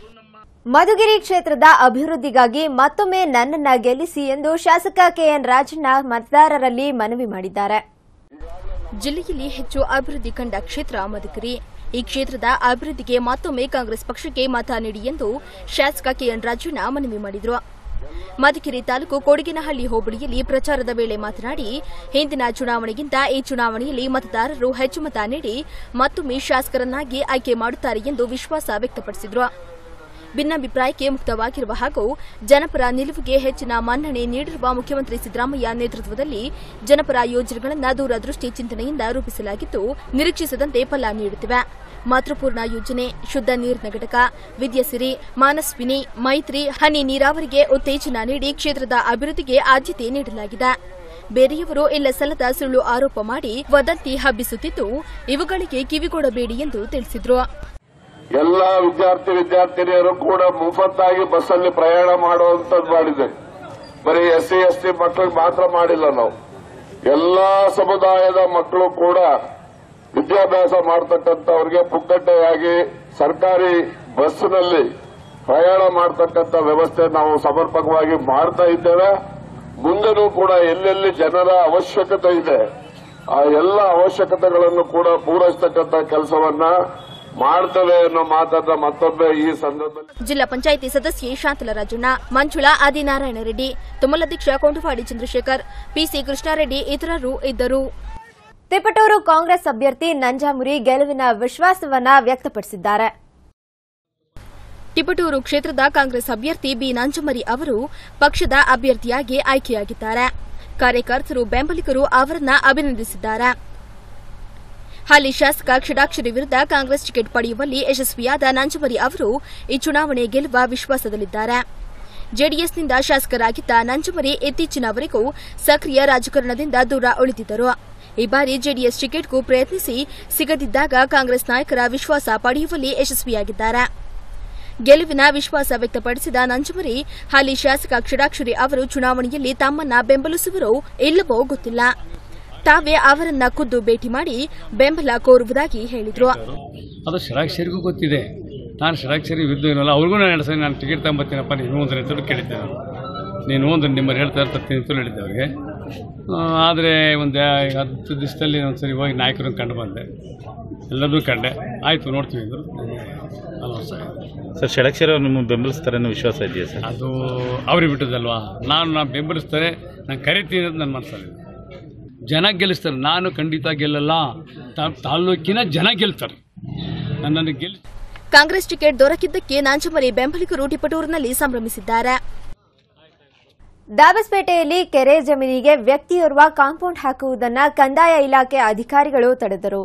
ಮಧುಗಿರಿ ಕ್ಷೇತ್ರದ ಅಭಿವೃದ್ಧಿಗಾಗಿ ಮತ್ತೊಮ್ಮೆ ನನ್ನನ್ನ ಗೆಲ್ಲಿಸಿ ಎಂದು ಶಾಸಕ ಕೆಎನ್ ರಾಜಣ್ಣ ಮತದಾರರಲ್ಲಿ ಮನವಿ ಮಾಡಿದ್ದಾರೆ ಜಿಲ್ಲೆಯಲ್ಲಿ ಹೆಚ್ಚು ಅಭಿವೃದ್ಧಿ ಕಂಡ ಕ್ಷೇತ್ರ ಮಧುಗಿರಿ ಈ ಕ್ಷೇತ್ರದ ಅಭಿವೃದ್ಧಿಗೆ ಮತ್ತೊಮ್ಮೆ ಕಾಂಗ್ರೆಸ್ ಪಕ್ಷಕ್ಕೆ ಮತ ನೀಡಿ ಎಂದು ಶಾಸಕ ಕೆಎನ್ ರಾಜಣ್ಣ ಮನವಿ ಮಾಡಿದರು ಮಧುಗಿರಿ ತಾಲೂಕು ಕೊಡಗಿನಹಳ್ಳಿ ಹೋಬಳಿಯಲ್ಲಿ ಪ್ರಚಾರದ ವೇಳೆ ಮಾತನಾಡಿ ಹಿಂದಿನ ಚುನಾವಣೆಗಿಂತ ಈ ಚುನಾವಣೆಯಲ್ಲಿ ಮತದಾರರು ಹೆಚ್ಚು ಮತ ನೀಡಿ ಮತ್ತೊಮ್ಮೆ ಶಾಸಕರನ್ನಾಗಿ ಆಯ್ಕೆ ಮಾಡುತ್ತಾರೆ ಎಂದು ವಿಶ್ವಾಸ ವ್ಯಕ್ತಪಡಿಸಿದರು ಭಿನ್ನಾಭಿಪ್ರಾಯಕ್ಕೆ ಮುಕ್ತವಾಗಿರುವ ಹಾಗೂ ಜನಪರ ನಿಲುವಿಗೆ ಹೆಚ್ಚಿನ ಮನ್ನಣೆ ನೀಡಿರುವ ಮುಖ್ಯಮಂತ್ರಿ ಸಿದ್ದರಾಮಯ್ಯ ನೇತೃತ್ವದಲ್ಲಿ ಜನಪರ ಯೋಜನೆಗಳನ್ನು ದೂರದೃಷ್ಟಿ ಚಿಂತನೆಯಿಂದ ರೂಪಿಸಲಾಗಿದ್ದು ನಿರೀಕ್ಷಿಸದಂತೆ ಫಲ ನೀಡುತ್ತಿವೆ ಮಾತೃಪೂರ್ಣ ಯೋಜನೆ ಶುದ್ಧ ನೀರಿನ ಘಟಕ ವಿದ್ಯಾಸಿರಿ ಮಾನಸ್ವಿನಿ ಮೈತ್ರಿ ಹನಿ ನೀರಾವರಿಗೆ ಉತ್ತೇಜನ ನೀಡಿ ಕ್ಷೇತ್ರದ ಅಭಿವೃದ್ಧಿಗೆ ಆದ್ಯತೆ ನೀಡಲಾಗಿದೆ ಬೇರೆಯವರು ಇಲ್ಲ ಸಲ್ಲದ ಸುಳ್ಳು ಆರೋಪ ಮಾಡಿ ವದಂತಿ ಹಬ್ಬಿಸುತ್ತಿದ್ದು ಇವುಗಳಿಗೆ ಕಿವಿಗೊಡಬೇಡಿ ಎಂದು ತಿಳಿಸಿದರು ಎಲ್ಲ ವಿದ್ಯಾರ್ಥಿ ವಿದ್ಯಾರ್ಥಿನಿಯರು ಕೂಡ ಮುಫತ್ತಾಗಿ ಬಸ್ಸಲ್ಲಿ ಪ್ರಯಾಣ ಮಾಡುವಂತದ್ದು ಮಾಡಿದೆ ಬರೀ ಎಸ್ ಸಿ ಎಸ್ ಟಿ ಮಕ್ಕಳಿಗೆ ಮಾತ್ರ ಮಾಡಿಲ್ಲ ನಾವು ಎಲ್ಲಾ ಸಮುದಾಯದ ಮಕ್ಕಳು ಕೂಡ ವಿದ್ಯಾಭ್ಯಾಸ ಮಾಡ್ತಕ್ಕಂಥವ್ರಿಗೆ ಪುಕ್ಕಟ್ಟೆಯಾಗಿ ಸರ್ಕಾರಿ ಬಸ್ಸಿನಲ್ಲಿ ಪ್ರಯಾಣ ಮಾಡ್ತಕ್ಕಂಥ ವ್ಯವಸ್ಥೆ ನಾವು ಸಮರ್ಪಕವಾಗಿ ಮಾಡ್ತಾ ಇದ್ದೇವೆ ಮುಂದೆನೂ ಕೂಡ ಎಲ್ಲೆಲ್ಲಿ ಜನರ ಅವಶ್ಯಕತೆ ಇದೆ ಆ ಎಲ್ಲ ಅವಶ್ಯಕತೆಗಳನ್ನು ಕೂಡ ಪೂರೈಸತಕ್ಕಂಥ ಕೆಲಸವನ್ನ ಮಾಡ್ತೇವೆ ಅನ್ನೋ ಮಾತನ್ನ ಮತ್ತೊಮ್ಮೆ ಈ ಸಂದರ್ಭದಲ್ಲಿ ಜಿಲ್ಲಾ ಪಂಚಾಯಿತಿ ಸದಸ್ಯೆ ಶಾಂತಲ ರಾಜಣ್ಣ ಮಂಜುಳಾ ಆದಿನಾರಾಯಣ ರೆಡ್ಡಿ ತುಮಲಾಧ್ಯಕ್ಷ ಕೊಂಡವಾಡಿ ಚಂದ್ರಶೇಖರ್ ಪಿಸಿ ಕೃಷ್ಣಾರೆಡ್ಡಿ ಇತರರು ಇದ್ದರು ತಿಪಟೂರು ಕಾಂಗ್ರೆಸ್ ಅಭ್ಯರ್ಥಿ ನಂಜಾಮುರಿ ಗೆಲುವಿನ ವಿಶ್ವಾಸವನ್ನ ವ್ಯಕ್ತಪಡಿಸಿದ್ದಾರೆ ತಿಪಟೂರು ಕ್ಷೇತ್ರದ ಕಾಂಗ್ರೆಸ್ ಅಭ್ಯರ್ಥಿ ಬಿ ನಂಜಮರಿ ಅವರು ಪಕ್ಷದ ಅಭ್ಯರ್ಥಿಯಾಗಿ ಆಯ್ಕೆಯಾಗಿದ್ದಾರೆ ಕಾರ್ಯಕರ್ತರು ಬೆಂಬಲಿಗರು ಅವರನ್ನ ಅಭಿನಂದಿಸಿದ್ದಾರೆ ಹಾಲಿ ಶಾಸಕ ಕ್ಷಡಾಕ್ಷರಿ ವಿರುದ್ಧ ಕಾಂಗ್ರೆಸ್ ಟಿಕೆಟ್ ಪಡೆಯುವಲ್ಲಿ ಯಶಸ್ವಿಯಾದ ನಂಜಮರಿ ಅವರು ಈ ಚುನಾವಣೆ ಗೆಲ್ಲುವ ವಿಶ್ವಾಸದಲ್ಲಿದ್ದಾರೆ ಜೆಡಿಎಸ್ನಿಂದ ಶಾಸಕರಾಗಿದ್ದ ನಂಜಮರಿ ಇತ್ತೀಚಿನವರೆಗೂ ಸಕ್ರಿಯ ರಾಜಕಾರಣದಿಂದ ದೂರ ಉಳಿದಿದ್ದರು ಈ ಬಾರಿ ಜೆಡಿಎಸ್ ಟಿಕೆಟ್ಗೂ ಪ್ರಯತ್ನಿಸಿ ಸಿಗದಿದ್ದಾಗ ಕಾಂಗ್ರೆಸ್ ನಾಯಕರ ವಿಶ್ವಾಸ ಪಡೆಯುವಲ್ಲಿ ಯಶಸ್ವಿಯಾಗಿದ್ದಾರೆ ಗೆಲುವಿನ ವಿಶ್ವಾಸ ವ್ಯಕ್ತಪಡಿಸಿದ ನಂಜಮರಿ ಹಾಲಿ ಶಾಸಕ ಕ್ಷಡಾಕ್ಷರಿ ಅವರು ಚುನಾವಣೆಯಲ್ಲಿ ತಮ್ಮನ್ನ ಬೆಂಬಲಿಸುವರೋ ಇಲ್ಲವೋ ಗೊತ್ತಿಲ್ಲ ತಾವೇ ಅವರನ್ನ ಖುದ್ದು ಭೇಟಿ ಮಾಡಿ ಬೆಂಬಲ ಕೋರುವುದಾಗಿ ಹೇಳಿದರು ಅದು ಷಡಾಕ್ಷರಿಗೂ ಗೊತ್ತಿದೆ ನಾನು ಷಡಾಕ್ಷರಿ ವಿರುದ್ಧ ಏನಲ್ಲ ಅವ್ರಿಗೂ ನಾನು ಎರಡು ಸರಿ ನಾನು ಟಿಕೆಟ್ ತಗೊಂಬತ್ತೀನಪ್ಪ ನೀನು ಒಂದು ಅಂತೇಳಿ ಕೇಳಿದ್ದೆ ನಾನು ನೀನು ಒಂದು ನಿಮ್ಮ ಹೇಳ್ತಾ ತರ್ತೀನಿ ಅಂತ ಹೇಳಿದ್ದೆ ಅವ್ರಿಗೆ ಆದರೆ ಒಂದು ಹತ್ತು ದಿವಸದಲ್ಲಿ ಒಂದು ಸರಿ ಹೋಗಿ ನಾಯಕರನ್ನು ಕಂಡು ಬಂದೆ ಎಲ್ಲರನ್ನೂ ಕಂಡೆ ಆಯಿತು ನೋಡ್ತೀವಿ ಅಂದರು ಅಲ್ಲ ಸರ್ ಸರ್ ಷಡಕ್ಷರ ಅವ್ರು ನಿಮ್ಮ ಬೆಂಬಲಿಸ್ತಾರೆ ಅನ್ನೋ ವಿಶ್ವಾಸ ಇದೆಯಾ ಸರ್ ಅದು ಅವ್ರಿಗೆ ಬಿಟ್ಟದಲ್ವಾ ನಾನು ನಾನು ಬೆಂಬಲಿಸ್ತಾರೆ ನಾನು ಕರಿತೀನಿ ಅಂತ ನನ್ನ ಮನಸ್ಸಲ್ಲಿ ಜನ ಗೆಲ್ಲಿಸ್ತಾರೆ ನಾನು ಖಂಡಿತ ಗೆಲ್ಲಲ್ಲ ತಾ- ತಾಲ್ಲೂಕಿನ ಜನ ಗೆಲ್ತಾರೆ ನನ್ನನ್ನು ಗೆಲ್ ಕಾಂಗ್ರೆಸ್ ಟಿಕೆಟ್ ದೊರಕಿದ್ದಕ್ಕೆ ನಂಜಮರಿ ಬೆಂಬಲಿಗರು ಟಿಪಟೂರಿನಲ್ಲಿ ಸಂಭ್ರಮಿಸಿದ್ದಾರೆ ದಾಬಸ್ಪೇಟೆಯಲ್ಲಿ ಕೆರೆ ಜಮೀನಿಗೆ ವ್ಯಕ್ತಿಯೋರ್ವ ಕಾಂಪೌಂಡ್ ಹಾಕುವುದನ್ನು ಕಂದಾಯ ಇಲಾಖೆ ಅಧಿಕಾರಿಗಳು ತಡೆದರು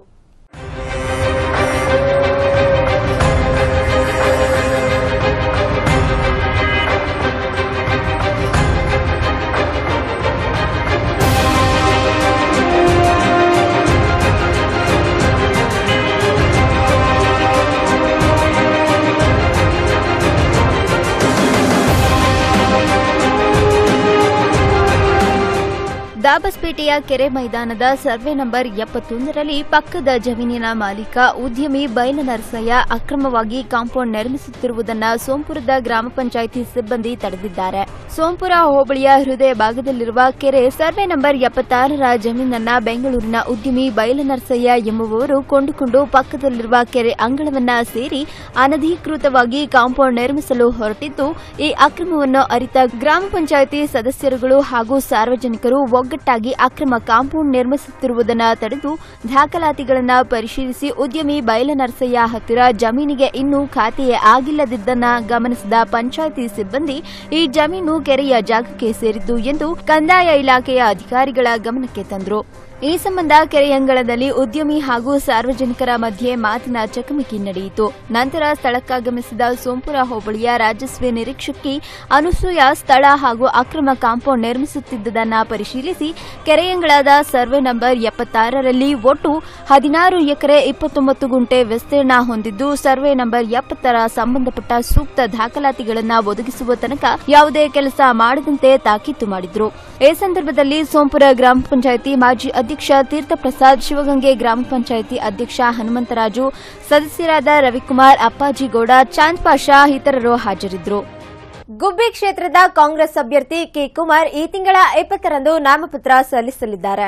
ದಾಬಸ್ಪೇಟೆಯ ಕೆರೆ ಮೈದಾನದ ಸರ್ವೆ ನಂಬರ್ ಎಪ್ಪತ್ತೊಂದರಲ್ಲಿ ಪಕ್ಕದ ಜಮೀನಿನ ಮಾಲೀಕ ಉದ್ಯಮಿ ಬೈಲನರಸಯ್ಯ ಅಕ್ರಮವಾಗಿ ಕಾಂಪೌಂಡ್ ನಿರ್ಮಿಸುತ್ತಿರುವುದನ್ನು ಸೋಂಪುರದ ಗ್ರಾಮ ಪಂಚಾಯಿತಿ ಸಿಬ್ಬಂದಿ ತಡೆದಿದ್ದಾರೆ ಸೋಂಪುರ ಹೋಬಳಿಯ ಹೃದಯ ಭಾಗದಲ್ಲಿರುವ ಕೆರೆ ಸರ್ವೆ ನಂಬರ್ ಎಪ್ಪತ್ತಾರರ ಜಮೀನನ್ನ ಬೆಂಗಳೂರಿನ ಉದ್ಯಮಿ ಬೈಲನರಸಯ್ಯ ಎಂಬುವವರು ಕೊಂಡುಕೊಂಡು ಪಕ್ಕದಲ್ಲಿರುವ ಕೆರೆ ಅಂಗಳವನ್ನ ಸೇರಿ ಅನಧಿಕೃತವಾಗಿ ಕಾಂಪೌಂಡ್ ನಿರ್ಮಿಸಲು ಹೊರಟಿದ್ದು ಈ ಅಕ್ರಮವನ್ನು ಅರಿತ ಗ್ರಾಮ ಪಂಚಾಯಿತಿ ಸದಸ್ಯರುಗಳು ಹಾಗೂ ಸಾರ್ವಜನಿಕರು ಒಗ್ಗಟ್ಟಾಗಿ ಅಕ್ರಮ ಕಾಂಪೌಂಡ್ ನಿರ್ಮಿಸುತ್ತಿರುವುದನ್ನು ತಡೆದು ದಾಖಲಾತಿಗಳನ್ನು ಪರಿಶೀಲಿಸಿ ಉದ್ಯಮಿ ಬಯಲನರಸಯ್ಯ ಹತ್ತಿರ ಜಮೀನಿಗೆ ಇನ್ನೂ ಖಾತೆಯೇ ಆಗಿಲ್ಲದಿದ್ದನ್ನ ಗಮನಿಸಿದ ಪಂಚಾಯಿತಿ ಸಿಬ್ಬಂದಿ ಈ ಜಮೀನು ಕೆರೆಯ ಜಾಗಕ್ಕೆ ಸೇರಿದ್ದು ಎಂದು ಕಂದಾಯ ಇಲಾಖೆಯ ಅಧಿಕಾರಿಗಳ ಗಮನಕ್ಕೆ ತಂದರು ಈ ಸಂಬಂಧ ಕೆರೆಯಂಗಳದಲ್ಲಿ ಉದ್ಯಮಿ ಹಾಗೂ ಸಾರ್ವಜನಿಕರ ಮಧ್ಯೆ ಮಾತಿನ ಚಕಮಕಿ ನಡೆಯಿತು ನಂತರ ಸ್ಥಳಕ್ಕಾಗಮಿಸಿದ ಸೋಂಪುರ ಹೋಬಳಿಯ ರಾಜಸ್ವ ನಿರೀಕ್ಷಕಿ ಅನುಸೂಯ ಸ್ಥಳ ಹಾಗೂ ಅಕ್ರಮ ಕಾಂಪೌಂಡ್ ನಿರ್ಮಿಸುತ್ತಿದ್ದುದನ್ನು ಪರಿಶೀಲಿಸಿ ಕೆರೆಯಂಗಳದ ಸರ್ವೆ ನಂಬರ್ ಎಪ್ಪತ್ತಾರರಲ್ಲಿ ಒಟ್ಟು ಹದಿನಾರು ಎಕರೆ ಇಪ್ಪತ್ತೊಂಬತ್ತು ಗುಂಟೆ ವಿಸ್ತೀರ್ಣ ಹೊಂದಿದ್ದು ಸರ್ವೆ ನಂಬರ್ ಎಪ್ಪತ್ತರ ಸಂಬಂಧಪಟ್ಟ ಸೂಕ್ತ ದಾಖಲಾತಿಗಳನ್ನು ಒದಗಿಸುವ ತನಕ ಯಾವುದೇ ಕೆಲಸ ಮಾಡದಂತೆ ತಾಕೀತು ಮಾಡಿದ್ರು ಈ ಸಂದರ್ಭದಲ್ಲಿ ಸೋಂಪುರ ಗ್ರಾಮ ಪಂಚಾಯಿತಿ ಮಾಜಿ ಅಧ್ಯಕ್ಷ ತೀರ್ಥಪ್ರಸಾದ್ ಶಿವಗಂಗೆ ಗ್ರಾಮ ಪಂಚಾಯಿತಿ ಅಧ್ಯಕ್ಷ ಹನುಮಂತರಾಜು ಸದಸ್ಯರಾದ ರವಿಕುಮಾರ್ ಅಪ್ಪಾಜಿಗೌಡ ಚಾಂದ್ ಪಾಷಾ ಇತರರು ಹಾಜರಿದ್ದರು ಗುಬ್ಬಿ ಕ್ಷೇತ್ರದ ಕಾಂಗ್ರೆಸ್ ಅಭ್ಯರ್ಥಿ ಕೆ ಕುಮಾರ್ ಈ ತಿಂಗಳ ಇಪ್ಪತ್ತರಂದು ನಾಮಪತ್ರ ಸಲ್ಲಿಸಲಿದ್ದಾರೆ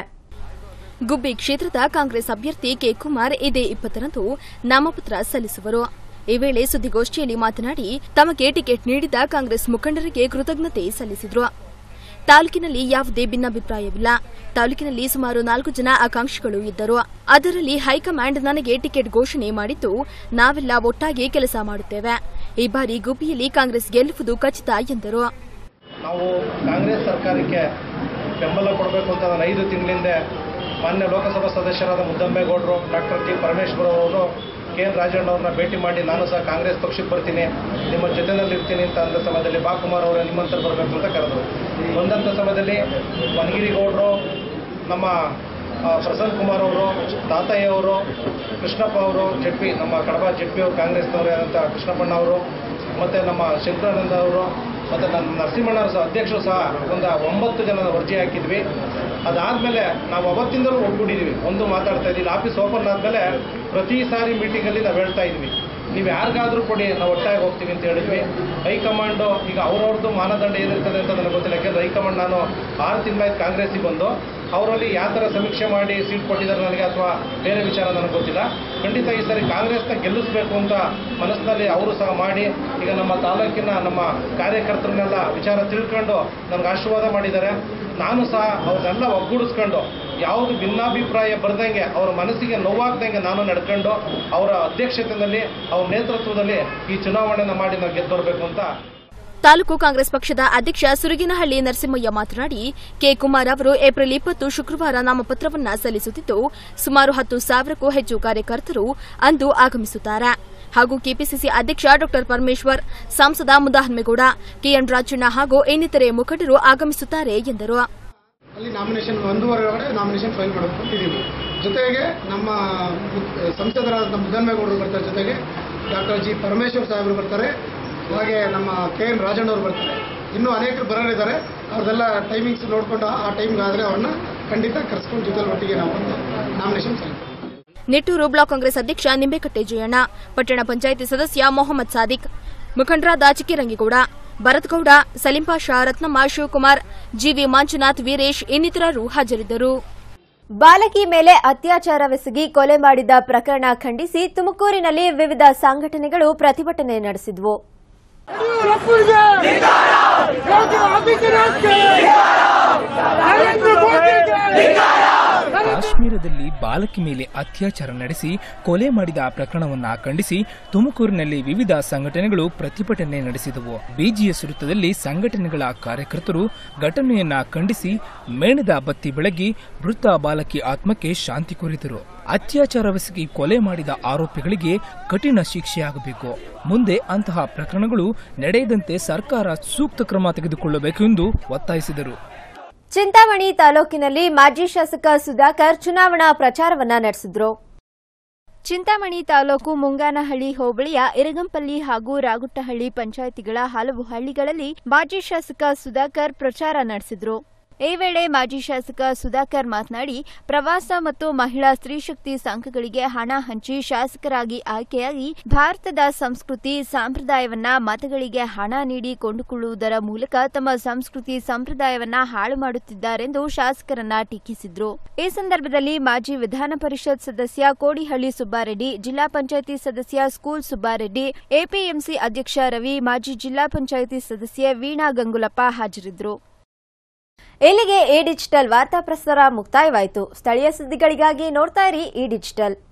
ಗುಬ್ಬಿ ಕ್ಷೇತ್ರದ ಕಾಂಗ್ರೆಸ್ ಅಭ್ಯರ್ಥಿ ಕೆ ಕುಮಾರ್ ಇದೇ ಇಪ್ಪತ್ತರಂದು ನಾಮಪತ್ರ ಸಲ್ಲಿಸುವರು ಈ ವೇಳೆ ಸುದ್ದಿಗೋಷ್ಠಿಯಲ್ಲಿ ಮಾತನಾಡಿ ತಮಗೆ ಟಿಕೆಟ್ ನೀಡಿದ ಕಾಂಗ್ರೆಸ್ ಮುಖಂಡರಿಗೆ ಕೃತಜ್ಞತೆ ಸಲ್ಲಿಸಿದರು ತಾಲೂಕಿನಲ್ಲಿ ಯಾವುದೇ ಭಿನ್ನಾಭಿಪ್ರಾಯವಿಲ್ಲ ತಾಲೂಕಿನಲ್ಲಿ ಸುಮಾರು ನಾಲ್ಕು ಜನ ಆಕಾಂಕ್ಷಿಗಳು ಇದ್ದರು ಅದರಲ್ಲಿ ಹೈಕಮಾಂಡ್ ನನಗೆ ಟಿಕೆಟ್ ಘೋಷಣೆ ಮಾಡಿದ್ದು ನಾವೆಲ್ಲ ಒಟ್ಟಾಗಿ ಕೆಲಸ ಮಾಡುತ್ತೇವೆ ಈ ಬಾರಿ ಗುಬ್ಬಿಯಲ್ಲಿ ಕಾಂಗ್ರೆಸ್ ಗೆಲ್ಲುವುದು ಖಚಿತ ಎಂದರು ನಾವು ಕಾಂಗ್ರೆಸ್ ಸರ್ಕಾರಕ್ಕೆ ಬೆಂಬಲ ಕೊಡಬೇಕು ಅಂತ ನಾನು ಐದು ತಿಂಗಳಿಂದ ಮಾನ್ಯ ಲೋಕಸಭಾ ಸದಸ್ಯರಾದ ಮುದ್ದಮ್ಮೇಗೌಡರು ಡಾಕ್ಟರ್ ಟಿ ಪರಮೇಶ್ವರ್ ಅವರು ಕೆ ಎನ್ ರಾಜಣ್ಣ ಅವ್ರನ್ನ ಭೇಟಿ ಮಾಡಿ ನಾನು ಸಹ ಕಾಂಗ್ರೆಸ್ ಪಕ್ಷಕ್ಕೆ ಬರ್ತೀನಿ ನಿಮ್ಮ ಜೊತೆನಲ್ಲಿ ಇರ್ತೀನಿ ಅಂತ ಅಂದ ಸಮಯದಲ್ಲಿ ಬಾಕುಮಾರ್ ಅವರ ನಿಮ್ಮಂತರ ಬರಬೇಕು ಅಂತ ಕರೆದರು ಬಂದಂಥ ಸಮಯದಲ್ಲಿ ವನಗಿರಿಗೌಡರು ನಮ್ಮ ಆ, ಪ್ರಸನ್ನ ಕುಮಾರ್ ಅವರು ತಾತಯ್ಯ ಅವರು ಕೃಷ್ಣಪ್ಪ ಅವರು ಜೆಡ್ಪಿ ನಮ್ಮ ಕಡಬ ಜೆಡ್ಪಿ ಅವರು ಕಾಂಗ್ರೆಸ್ನವರೇ ಆದಂಥ ಕೃಷ್ಣಪ್ಪಣ್ಣ ಅವರು ಮತ್ತು ನಮ್ಮ ಶಂಕರಾನಂದ ಅವರು ಮತ್ತು ನನ್ನ ನರಸಿಂಹಣ್ಣವ್ರ ಸಹ ಅಧ್ಯಕ್ಷರು ಸಹ ಒಂದು ಒಂಬತ್ತು ಜನ ಅರ್ಜಿ ಹಾಕಿದ್ವಿ ಅದಾದಮೇಲೆ ನಾವು ಅವತ್ತಿಂದಲೂ ಒಗ್ಗೂಡಿದ್ವಿ ಒಂದು ಮಾತಾಡ್ತಾ ಇದ್ದೀವಿ ಆಫೀಸ್ ಓಪನ್ ಆದಮೇಲೆ ಪ್ರತಿ ಸಾರಿ ಮೀಟಿಂಗಲ್ಲಿ ನಾವು ಹೇಳ್ತಾ ಇದ್ವಿ ನೀವು ಯಾರಿಗಾದ್ರೂ ಕೊಡಿ ನಾವು ಒಟ್ಟಾಗಿ ಹೋಗ್ತೀವಿ ಅಂತ ಹೇಳಿದ್ವಿ ಹೈಕಮಾಂಡು ಈಗ ಅವ್ರವ್ರದ್ದು ಮಾನದಂಡ ಏನಿರ್ತದೆ ಅಂತ ನನಗೆ ಗೊತ್ತಿಲ್ಲ ಯಾಕೆಂದ್ರೆ ಹೈಕಮಾಂಡ್ ನಾನು ಆರು ತಿಂಗಳಾಯ್ತು ಕಾಂಗ್ರೆಸ್ಸಿಗೆ ಬಂದು ಅವರಲ್ಲಿ ಯಾವ ಥರ ಸಮೀಕ್ಷೆ ಮಾಡಿ ಸೀಟ್ ಕೊಟ್ಟಿದ್ದಾರೆ ನನಗೆ ಅಥವಾ ಬೇರೆ ವಿಚಾರ ನನಗೆ ಗೊತ್ತಿಲ್ಲ ಖಂಡಿತ ಈ ಸರಿ ಕಾಂಗ್ರೆಸ್ನ ಗೆಲ್ಲಿಸಬೇಕು ಅಂತ ಮನಸ್ಸಿನಲ್ಲಿ ಅವರು ಸಹ ಮಾಡಿ ಈಗ ನಮ್ಮ ತಾಲೂಕಿನ ನಮ್ಮ ಕಾರ್ಯಕರ್ತರನ್ನೆಲ್ಲ ವಿಚಾರ ತಿಳ್ಕೊಂಡು ನನಗೆ ಆಶೀರ್ವಾದ ಮಾಡಿದ್ದಾರೆ ನಾನು ಸಹ ಅವ್ರನ್ನೆಲ್ಲ ಒಗ್ಗೂಡಿಸ್ಕೊಂಡು ಯಾವುದು ಭಿನ್ನಾಭಿಪ್ರಾಯ ಬರ್ದಂಗೆ ಅವರ ಮನಸ್ಸಿಗೆ ನೋವಾಗ್ದಂಗೆ ನಾನು ನಡ್ಕೊಂಡು ಅವರ ಅಧ್ಯಕ್ಷತೆಯಲ್ಲಿ ಅವ್ರ ನೇತೃತ್ವದಲ್ಲಿ ಈ ಚುನಾವಣೆನ ಮಾಡಿ ನಾವು ಗೆದ್ದು ಬರಬೇಕು ಅಂತ ತಾಲೂಕು ಕಾಂಗ್ರೆಸ್ ಪಕ್ಷದ ಅಧ್ಯಕ್ಷ ಸುರಗಿನಹಳ್ಳಿ ನರಸಿಂಹಯ್ಯ ಮಾತನಾಡಿ ಕೆ ಕುಮಾರ್ ಅವರು ಏಪ್ರಿಲ್ ಇಪ್ಪತ್ತು ಶುಕ್ರವಾರ ನಾಮಪತ್ರವನ್ನ ಸಲ್ಲಿಸುತ್ತಿದ್ದು ಸುಮಾರು ಹತ್ತು ಸಾವಿರಕ್ಕೂ ಹೆಚ್ಚು ಕಾರ್ಯಕರ್ತರು ಅಂದು ಆಗಮಿಸುತ್ತಾರೆ ಹಾಗೂ ಕೆಪಿಸಿಸಿ ಅಧ್ಯಕ್ಷ ಡಾ ಪರಮೇಶ್ವರ್ ಸಂಸದ ಮುದಾಹನ್ಮೇಗೌಡ ಕೆಎನ್ ರಾಜಣ್ಣ ಹಾಗೂ ಇನ್ನಿತರೆ ಮುಖಂಡರು ಆಗಮಿಸುತ್ತಾರೆ ಎಂದರು ಅಲ್ಲಿ ನಾಮಿನೇಷನ್ ಒಂದೂವರೆ ಒಳಗಡೆ ನಾಮಿನೇಷನ್ ಫೈಲ್ ಮಾಡೋದು ಕೊಟ್ಟಿದ್ದೀವಿ ಜೊತೆಗೆ ನಮ್ಮ ಮುದ್- ಸಂಸದರಾದ ಮುದ್ದನ್ಮೇಗೌಡರು ಬರ್ತಾರೆ ಜೊತೆಗೆ ಡಾಕ್ಟರ್ ಜಿ ಪರಮೇಶ್ವರ್ ಸಾಹೇಬರು ಬರ್ತಾರೆ ಹಾಗೆ ನಮ್ಮ ಕೆ ಎನ್ ರಾಜಣ್ಣವರು ಬರ್ತಾರೆ ಇನ್ನೂ ಅನೇಕರು ಬರೋರಿದ್ದಾರೆ ಅವ್ರದ್ದೆಲ್ಲ ಟೈಮಿಂಗ್ಸ್ ನೋಡಿಕೊಂಡು ಆ ಟೈಮ್ಗೆ ಆದರೆ ಅವ್ರನ್ನ ಖಂಡಿತ ಕರೆಸ್ಕೊಂಡು ಜೊತೆಲಿ ಒಟ್ಟಿಗೆ ನಾವು ಬಂದು nomination file Nittur block Congress ಅಧ್ಯಕ್ಷ ನಿಂಬೆಕಟ್ಟೆ ಜಯಣ್ಣ ಪಟ್ಟಣ ಪಂಚಾಯಿತಿ ಸದಸ್ಯ ಮೊಹಮ್ಮದ್ ಸಾದಿಕ್ ಮುಖಂಡರಾದ ಚಿಕ್ಕಿರಂಗೇಗೌಡ ಭರತ್ಗೌಡ ಸಲಿಂಪಾಷಾ ರತ್ನಮ್ಮ ಶಿವಕುಮಾರ್ ಜಿವಿ ಮಂಜುನಾಥ್ ವೀರೇಶ್ ಇನ್ನಿತರರು ಹಾಜರಿದ್ದರು ಬಾಲಕಿ ಮೇಲೆ ಅತ್ಯಾಚಾರವೆಸಗಿ ಕೊಲೆ ಮಾಡಿದ ಪ್ರಕರಣ ಖಂಡಿಸಿ ತುಮಕೂರಿನಲ್ಲಿ ವಿವಿಧ ಸಂಘಟನೆಗಳು ಪ್ರತಿಭಟನೆ ನಡೆಸಿದವು ಕಾಶ್ಮೀರದಲ್ಲಿ ಬಾಲಕಿ ಮೇಲೆ ಅತ್ಯಾಚಾರ ನಡೆಸಿ ಕೊಲೆ ಮಾಡಿದ ಪ್ರಕರಣವನ್ನ ಖಂಡಿಸಿ ತುಮಕೂರಿನಲ್ಲಿ ವಿವಿಧ ಸಂಘಟನೆಗಳು ಪ್ರತಿಭಟನೆ ನಡೆಸಿದವು ಬಿಜಿಎಸ್ ವೃತ್ತದಲ್ಲಿ ಸಂಘಟನೆಗಳ ಕಾರ್ಯಕರ್ತರು ಘಟನೆಯನ್ನ ಖಂಡಿಸಿ ಮೇಣದ ಬತ್ತಿ ಬೆಳಗಿ ಮೃತ ಬಾಲಕಿ ಆತ್ಮಕ್ಕೆ ಶಾಂತಿ ಕೋರಿದರು ಅತ್ಯಾಚಾರವೆಸಗಿ ಕೊಲೆ ಮಾಡಿದ ಆರೋಪಿಗಳಿಗೆ ಕಠಿಣ ಶಿಕ್ಷೆಯಾಗಬೇಕು ಮುಂದೆ ಅಂತಹ ಪ್ರಕರಣಗಳು ನಡೆಯದಂತೆ ಸರ್ಕಾರ ಸೂಕ್ತ ಕ್ರಮ ತೆಗೆದುಕೊಳ್ಳಬೇಕು ಎಂದು ಒತ್ತಾಯಿಸಿದರು ಚಿಂತಾಮಣಿ ತಾಲೂಕಿನಲ್ಲಿ ಮಾಜಿ ಶಾಸಕ ಸುಧಾಕರ್ ಚುನಾವಣಾ ಪ್ರಚಾರವನ್ನ ನಡೆಸಿದ್ರು ಚಿಂತಾಮಣಿ ತಾಲೂಕು ಮುಂಗಾನಹಳ್ಳಿ ಹೋಬಳಿಯ ಇರಗಂಪಲ್ಲಿ ಹಾಗೂ ರಾಗುಟ್ಟಹಳ್ಳಿ ಪಂಚಾಯಿತಿಗಳ ಹಲವು ಹಳ್ಳಿಗಳಲ್ಲಿ ಮಾಜಿ ಶಾಸಕ ಸುಧಾಕರ್ ಪ್ರಚಾರ ನಡೆಸಿದ್ರು ಈ ವೇಳೆ ಮಾಜಿ ಶಾಸಕ ಸುಧಾಕರ್ ಮಾತನಾಡಿ ಪ್ರವಾಸ ಮತ್ತು ಮಹಿಳಾ ಸ್ತ್ರೀಶಕ್ತಿ ಸಂಘಗಳಿಗೆ ಹಣ ಹಂಚಿ ಶಾಸಕರಾಗಿ ಆಯ್ಕೆಯಾಗಿ ಭಾರತದ ಸಂಸ್ಕೃತಿ ಸಂಪ್ರದಾಯವನ್ನ ಮತಗಳಿಗೆ ಹಣ ನೀಡಿ ಕೊಂಡುಕೊಳ್ಳುವುದರ ಮೂಲಕ ತಮ್ಮ ಸಂಸ್ಕೃತಿ ಸಂಪ್ರದಾಯವನ್ನ ಹಾಳು ಮಾಡುತ್ತಿದ್ದಾರೆಂದು ಶಾಸಕರನ್ನ ಟೀಕಿಸಿದ್ರು ಈ ಸಂದರ್ಭದಲ್ಲಿ ಮಾಜಿ ವಿಧಾನ ಪರಿಷತ್ ಸದಸ್ಯ ಕೋಡಿಹಳ್ಳಿ ಸುಬ್ಬಾರೆಡ್ಡಿ ಜಿಲ್ಲಾ ಪಂಚಾಯಿತಿ ಸದಸ್ಯ ಸ್ಕೂಲ್ ಸುಬ್ಬಾರೆಡ್ಡಿ ಎಪಿಎಂಸಿ ಅಧ್ಯಕ್ಷ ರವಿ ಮಾಜಿ ಜಿಲ್ಲಾ ಪಂಚಾಯಿತಿ ಸದಸ್ಯೆ ವೀಣಾ ಗಂಗುಲಪ್ಪ ಹಾಜರಿದ್ದರು ಇಲ್ಲಿಗೆ ಈ ಡಿಜಿಟಲ್ ವಾರ್ತಾ ಪ್ರಸಾರ ಮುಕ್ತಾಯವಾಯಿತು ಸ್ಥಳೀಯ ಸುದ್ದಿಗಳಿಗಾಗಿ ನೋಡ್ತಾ ಇರಿ ಈ ಡಿಜಿಟಲ್